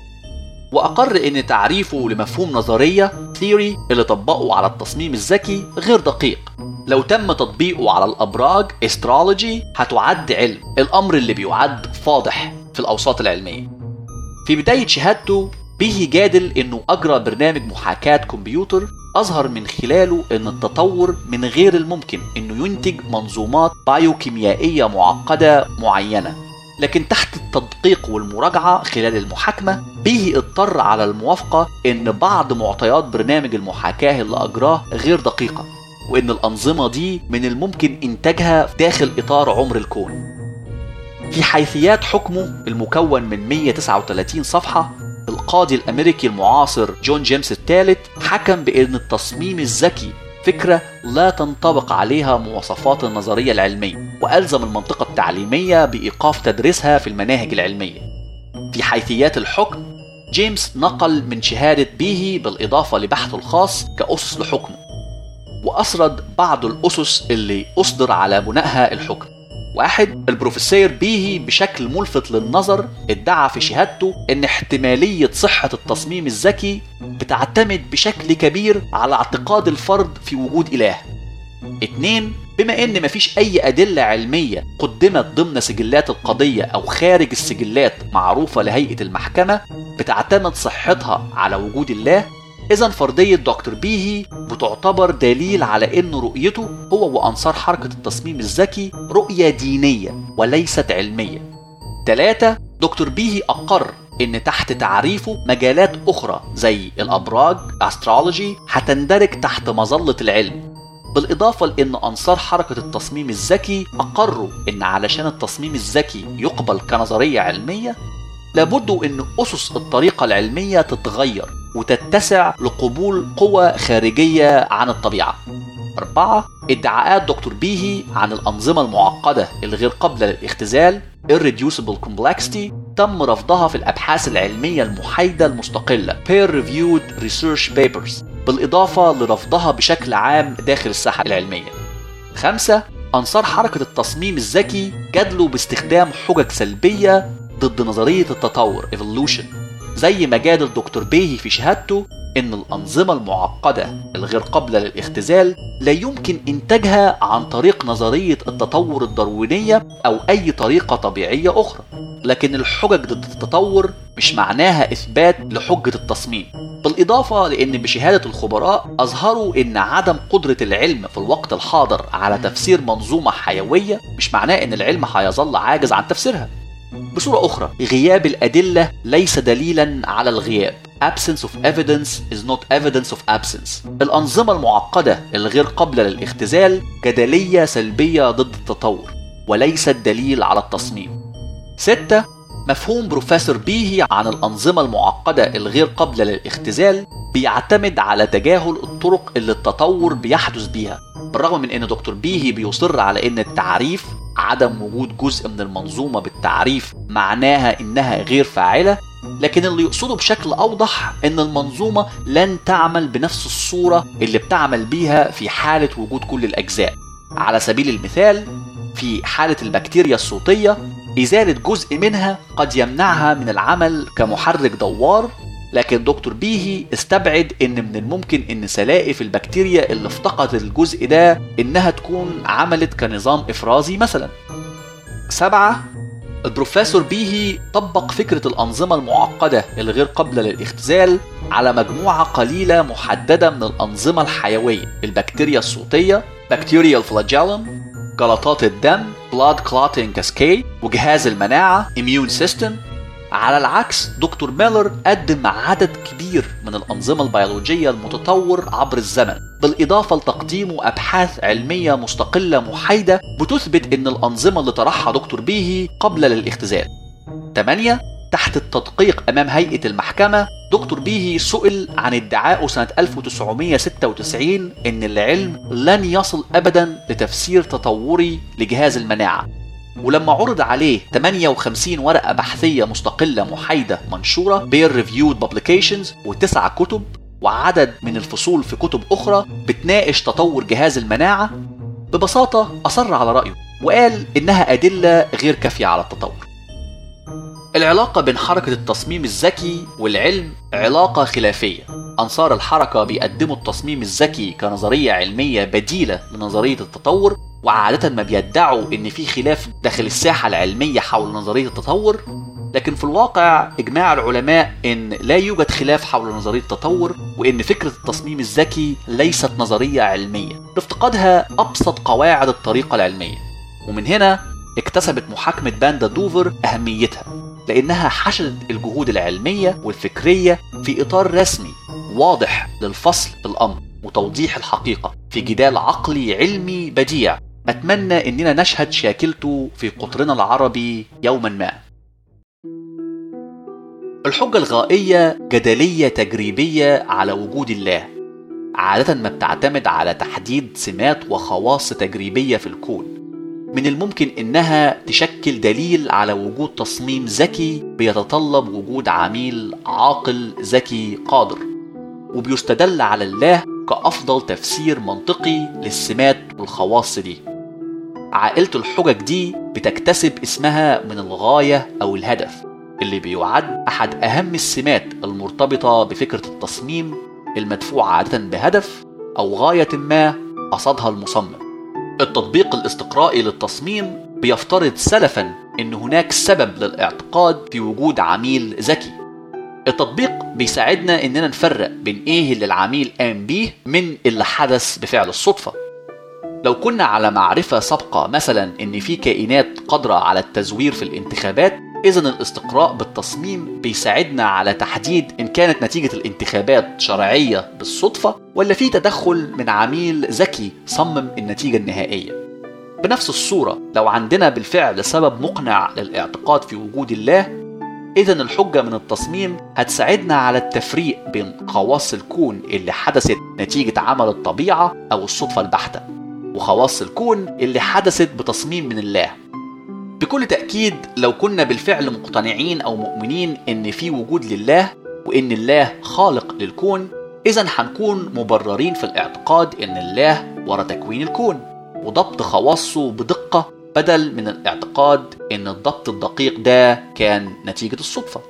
وأقر إن تعريفه لمفهوم نظرية ثيوري اللي طبقه على التصميم الذكي غير دقيق لو تم تطبيقه على الأبراج استرولوجي هتعد علم الأمر اللي بيعد فاضح في الأوساط العلمية في بداية شهادته به جادل إنه أجرى برنامج محاكاة كمبيوتر أظهر من خلاله أن التطور من غير الممكن أنه ينتج منظومات بايوكيميائية معقدة معينة لكن تحت التدقيق والمراجعة خلال المحاكمة به اضطر على الموافقة أن بعض معطيات برنامج المحاكاة اللي أجراه غير دقيقة وأن الأنظمة دي من الممكن إنتاجها داخل إطار عمر الكون في حيثيات حكمه المكون من 139 صفحة القاضي الأمريكي المعاصر جون جيمس الثالث حكم بأن التصميم الذكي فكرة لا تنطبق عليها مواصفات النظرية العلمية وألزم المنطقة التعليمية بإيقاف تدريسها في المناهج العلمية في حيثيات الحكم جيمس نقل من شهادة بيهي بالإضافة لبحثه الخاص كأسس لحكمه وأسرد بعض الأسس اللي أصدر على بنائها الحكم واحد البروفيسور بيهي بشكل ملفت للنظر ادعى في شهادته ان احتمالية صحة التصميم الذكي بتعتمد بشكل كبير على اعتقاد الفرد في وجود اله اتنين بما ان مفيش اي ادلة علمية قدمت ضمن سجلات القضية او خارج السجلات معروفة لهيئة المحكمة بتعتمد صحتها على وجود الله إذا فرضية دكتور بيهي بتعتبر دليل على إن رؤيته هو وأنصار حركة التصميم الذكي رؤية دينية وليست علمية. ثلاثة دكتور بيهي أقر إن تحت تعريفه مجالات أخرى زي الأبراج أسترولوجي هتندرج تحت مظلة العلم بالإضافة لأن أنصار حركة التصميم الذكي أقروا إن علشان التصميم الذكي يقبل كنظرية علمية لابد أن أسس الطريقة العلمية تتغير وتتسع لقبول قوى خارجية عن الطبيعة أربعة ادعاءات دكتور بيهي عن الأنظمة المعقدة الغير قابلة للاختزال irreducible complexity تم رفضها في الأبحاث العلمية المحايدة المستقلة peer reviewed research papers بالإضافة لرفضها بشكل عام داخل الساحة العلمية خمسة أنصار حركة التصميم الذكي جادلوا باستخدام حجج سلبية ضد نظرية التطور evolution زي ما جادل دكتور بيهي في شهادته إن الأنظمة المعقدة الغير قابلة للاختزال لا يمكن إنتاجها عن طريق نظرية التطور الداروينية أو أي طريقة طبيعية أخرى لكن الحجج ضد التطور مش معناها إثبات لحجة التصميم بالإضافة لأن بشهادة الخبراء أظهروا أن عدم قدرة العلم في الوقت الحاضر على تفسير منظومة حيوية مش معناه أن العلم هيظل عاجز عن تفسيرها بصورة أخرى غياب الأدلة ليس دليلا على الغياب absence of evidence is not evidence of absence الأنظمة المعقدة الغير قابلة للاختزال جدلية سلبية ضد التطور وليست دليل على التصميم ستة مفهوم بروفيسور بيهي عن الأنظمة المعقدة الغير قابلة للاختزال بيعتمد على تجاهل الطرق اللي التطور بيحدث بيها بالرغم من ان دكتور بيهي بيصر على ان التعريف عدم وجود جزء من المنظومة بالتعريف معناها انها غير فاعلة لكن اللي يقصده بشكل اوضح ان المنظومة لن تعمل بنفس الصورة اللي بتعمل بيها في حالة وجود كل الاجزاء على سبيل المثال في حالة البكتيريا الصوتية إزالة جزء منها قد يمنعها من العمل كمحرك دوار لكن دكتور بيهي استبعد ان من الممكن ان سلائف البكتيريا اللي افتقدت الجزء ده انها تكون عملت كنظام افرازي مثلا سبعة البروفيسور بيهي طبق فكرة الأنظمة المعقدة الغير قابلة للاختزال على مجموعة قليلة محددة من الأنظمة الحيوية البكتيريا الصوتية بكتيريال فلاجيلم جلطات الدم blood clotting cascade وجهاز المناعة immune system على العكس دكتور ميلر قدم عدد كبير من الأنظمة البيولوجية المتطور عبر الزمن بالإضافة لتقديمه أبحاث علمية مستقلة محايدة بتثبت أن الأنظمة اللي طرحها دكتور بيهي قابلة للاختزال 8 تحت التدقيق أمام هيئة المحكمة دكتور بيهي سئل عن ادعائه سنة 1996 أن العلم لن يصل أبدا لتفسير تطوري لجهاز المناعة ولما عرض عليه 58 ورقة بحثية مستقلة محايدة منشورة peer reviewed publications وتسع كتب وعدد من الفصول في كتب أخرى بتناقش تطور جهاز المناعة ببساطة أصر على رأيه وقال إنها أدلة غير كافية على التطور العلاقة بين حركة التصميم الذكي والعلم علاقة خلافية أنصار الحركة بيقدموا التصميم الذكي كنظرية علمية بديلة لنظرية التطور وعادة ما بيدعوا إن في خلاف داخل الساحة العلمية حول نظرية التطور لكن في الواقع إجماع العلماء إن لا يوجد خلاف حول نظرية التطور وإن فكرة التصميم الذكي ليست نظرية علمية لافتقادها أبسط قواعد الطريقة العلمية ومن هنا اكتسبت محاكمة باندا دوفر أهميتها لأنها حشدت الجهود العلمية والفكرية في إطار رسمي واضح للفصل في الأمر وتوضيح الحقيقة في جدال عقلي علمي بديع أتمنى إننا نشهد شاكلته في قطرنا العربي يوما ما الحجة الغائية جدلية تجريبية على وجود الله عادة ما بتعتمد على تحديد سمات وخواص تجريبية في الكون من الممكن إنها تشكل دليل على وجود تصميم ذكي بيتطلب وجود عميل عاقل ذكي قادر وبيستدل على الله كأفضل تفسير منطقي للسمات والخواص دي عائلة الحجج دي بتكتسب اسمها من الغاية أو الهدف اللي بيعد أحد أهم السمات المرتبطة بفكرة التصميم المدفوع عادة بهدف أو غاية ما قصدها المصمم التطبيق الاستقرائي للتصميم بيفترض سلفا ان هناك سبب للاعتقاد في وجود عميل ذكي التطبيق بيساعدنا اننا نفرق بين ايه اللي العميل قام بيه من اللي حدث بفعل الصدفة لو كنا على معرفة سابقة مثلا ان في كائنات قادرة على التزوير في الانتخابات إذا الاستقراء بالتصميم بيساعدنا على تحديد إن كانت نتيجة الانتخابات شرعية بالصدفة ولا في تدخل من عميل ذكي صمم النتيجة النهائية. بنفس الصورة لو عندنا بالفعل سبب مقنع للاعتقاد في وجود الله إذا الحجة من التصميم هتساعدنا على التفريق بين خواص الكون اللي حدثت نتيجة عمل الطبيعة أو الصدفة البحتة وخواص الكون اللي حدثت بتصميم من الله بكل تأكيد لو كنا بالفعل مقتنعين أو مؤمنين إن في وجود لله وإن الله خالق للكون إذا هنكون مبررين في الاعتقاد إن الله ورا تكوين الكون وضبط خواصه بدقة بدل من الاعتقاد إن الضبط الدقيق ده كان نتيجة الصدفة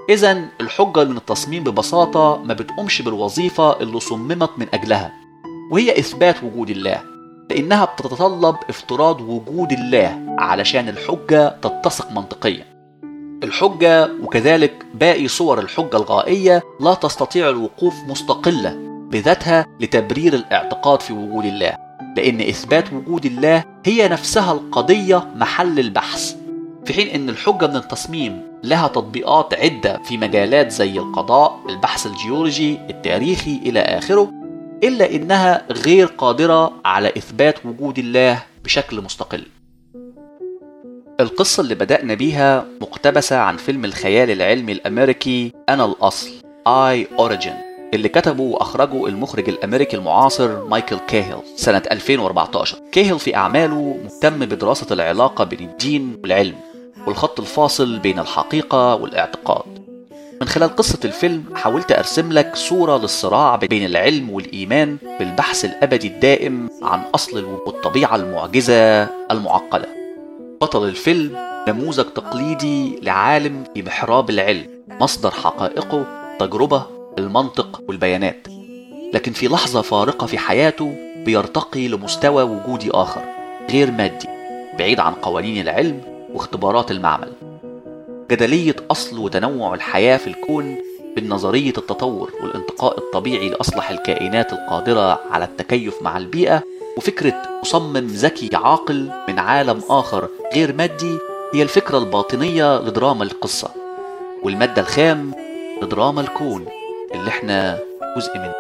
إذا الحجة من التصميم ببساطة ما بتقومش بالوظيفة اللي صممت من أجلها وهي إثبات وجود الله لأنها بتتطلب افتراض وجود الله علشان الحجة تتسق منطقيا الحجة وكذلك باقي صور الحجة الغائية لا تستطيع الوقوف مستقلة بذاتها لتبرير الاعتقاد في وجود الله لأن إثبات وجود الله هي نفسها القضية محل البحث في حين أن الحجة من التصميم لها تطبيقات عدة في مجالات زي القضاء البحث الجيولوجي التاريخي إلى آخره إلا إنها غير قادرة على إثبات وجود الله بشكل مستقل القصة اللي بدأنا بيها مقتبسة عن فيلم الخيال العلمي الأمريكي أنا الأصل I Origin اللي كتبه وأخرجه المخرج الأمريكي المعاصر مايكل كيهل سنة 2014 كيهل في أعماله مهتم بدراسة العلاقة بين الدين والعلم والخط الفاصل بين الحقيقة والاعتقاد من خلال قصة الفيلم حاولت أرسم لك صورة للصراع بين العلم والإيمان بالبحث الأبدي الدائم عن أصل الوجود والطبيعة المعجزة المعقدة بطل الفيلم نموذج تقليدي لعالم في محراب العلم مصدر حقائقه تجربة المنطق والبيانات لكن في لحظة فارقة في حياته بيرتقي لمستوى وجودي آخر غير مادي بعيد عن قوانين العلم واختبارات المعمل جدلية أصل وتنوع الحياة في الكون بين نظرية التطور والانتقاء الطبيعي لأصلح الكائنات القادرة على التكيف مع البيئة وفكرة مصمم ذكي عاقل من عالم آخر غير مادي هي الفكرة الباطنية لدراما القصة والمادة الخام لدراما الكون اللي احنا جزء منه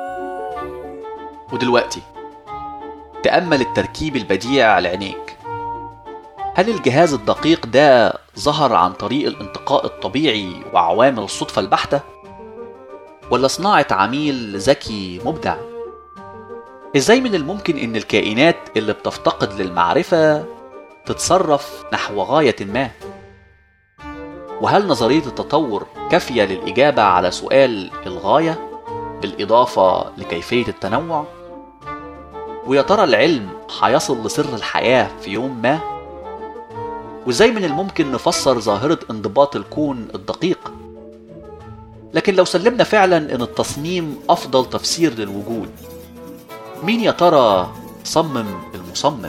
ودلوقتي تأمل التركيب البديع لعينيك هل الجهاز الدقيق ده ظهر عن طريق الانتقاء الطبيعي وعوامل الصدفة البحتة؟ ولا صناعة عميل ذكي مبدع؟ ازاي من الممكن ان الكائنات اللي بتفتقد للمعرفة تتصرف نحو غاية ما؟ وهل نظرية التطور كافية للإجابة على سؤال الغاية بالإضافة لكيفية التنوع؟ ويا ترى العلم هيصل لسر الحياة في يوم ما؟ وازاي من الممكن نفسر ظاهرة انضباط الكون الدقيق؟ لكن لو سلمنا فعلا ان التصميم افضل تفسير للوجود مين يا ترى صمم المصمم؟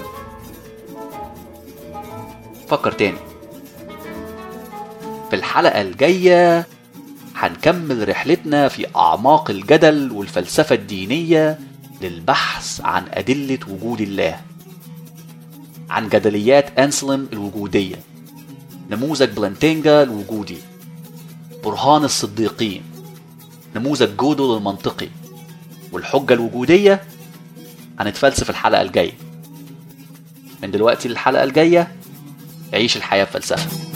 فكر تاني في الحلقة الجاية هنكمل رحلتنا في أعماق الجدل والفلسفة الدينية للبحث عن أدلة وجود الله عن جدليات أنسلم الوجودية نموذج بلانتينجا الوجودي برهان الصديقين نموذج جودل المنطقي والحجة الوجودية هنتفلسف الحلقة الجاية من دلوقتي للحلقة الجاية عيش الحياة بفلسفة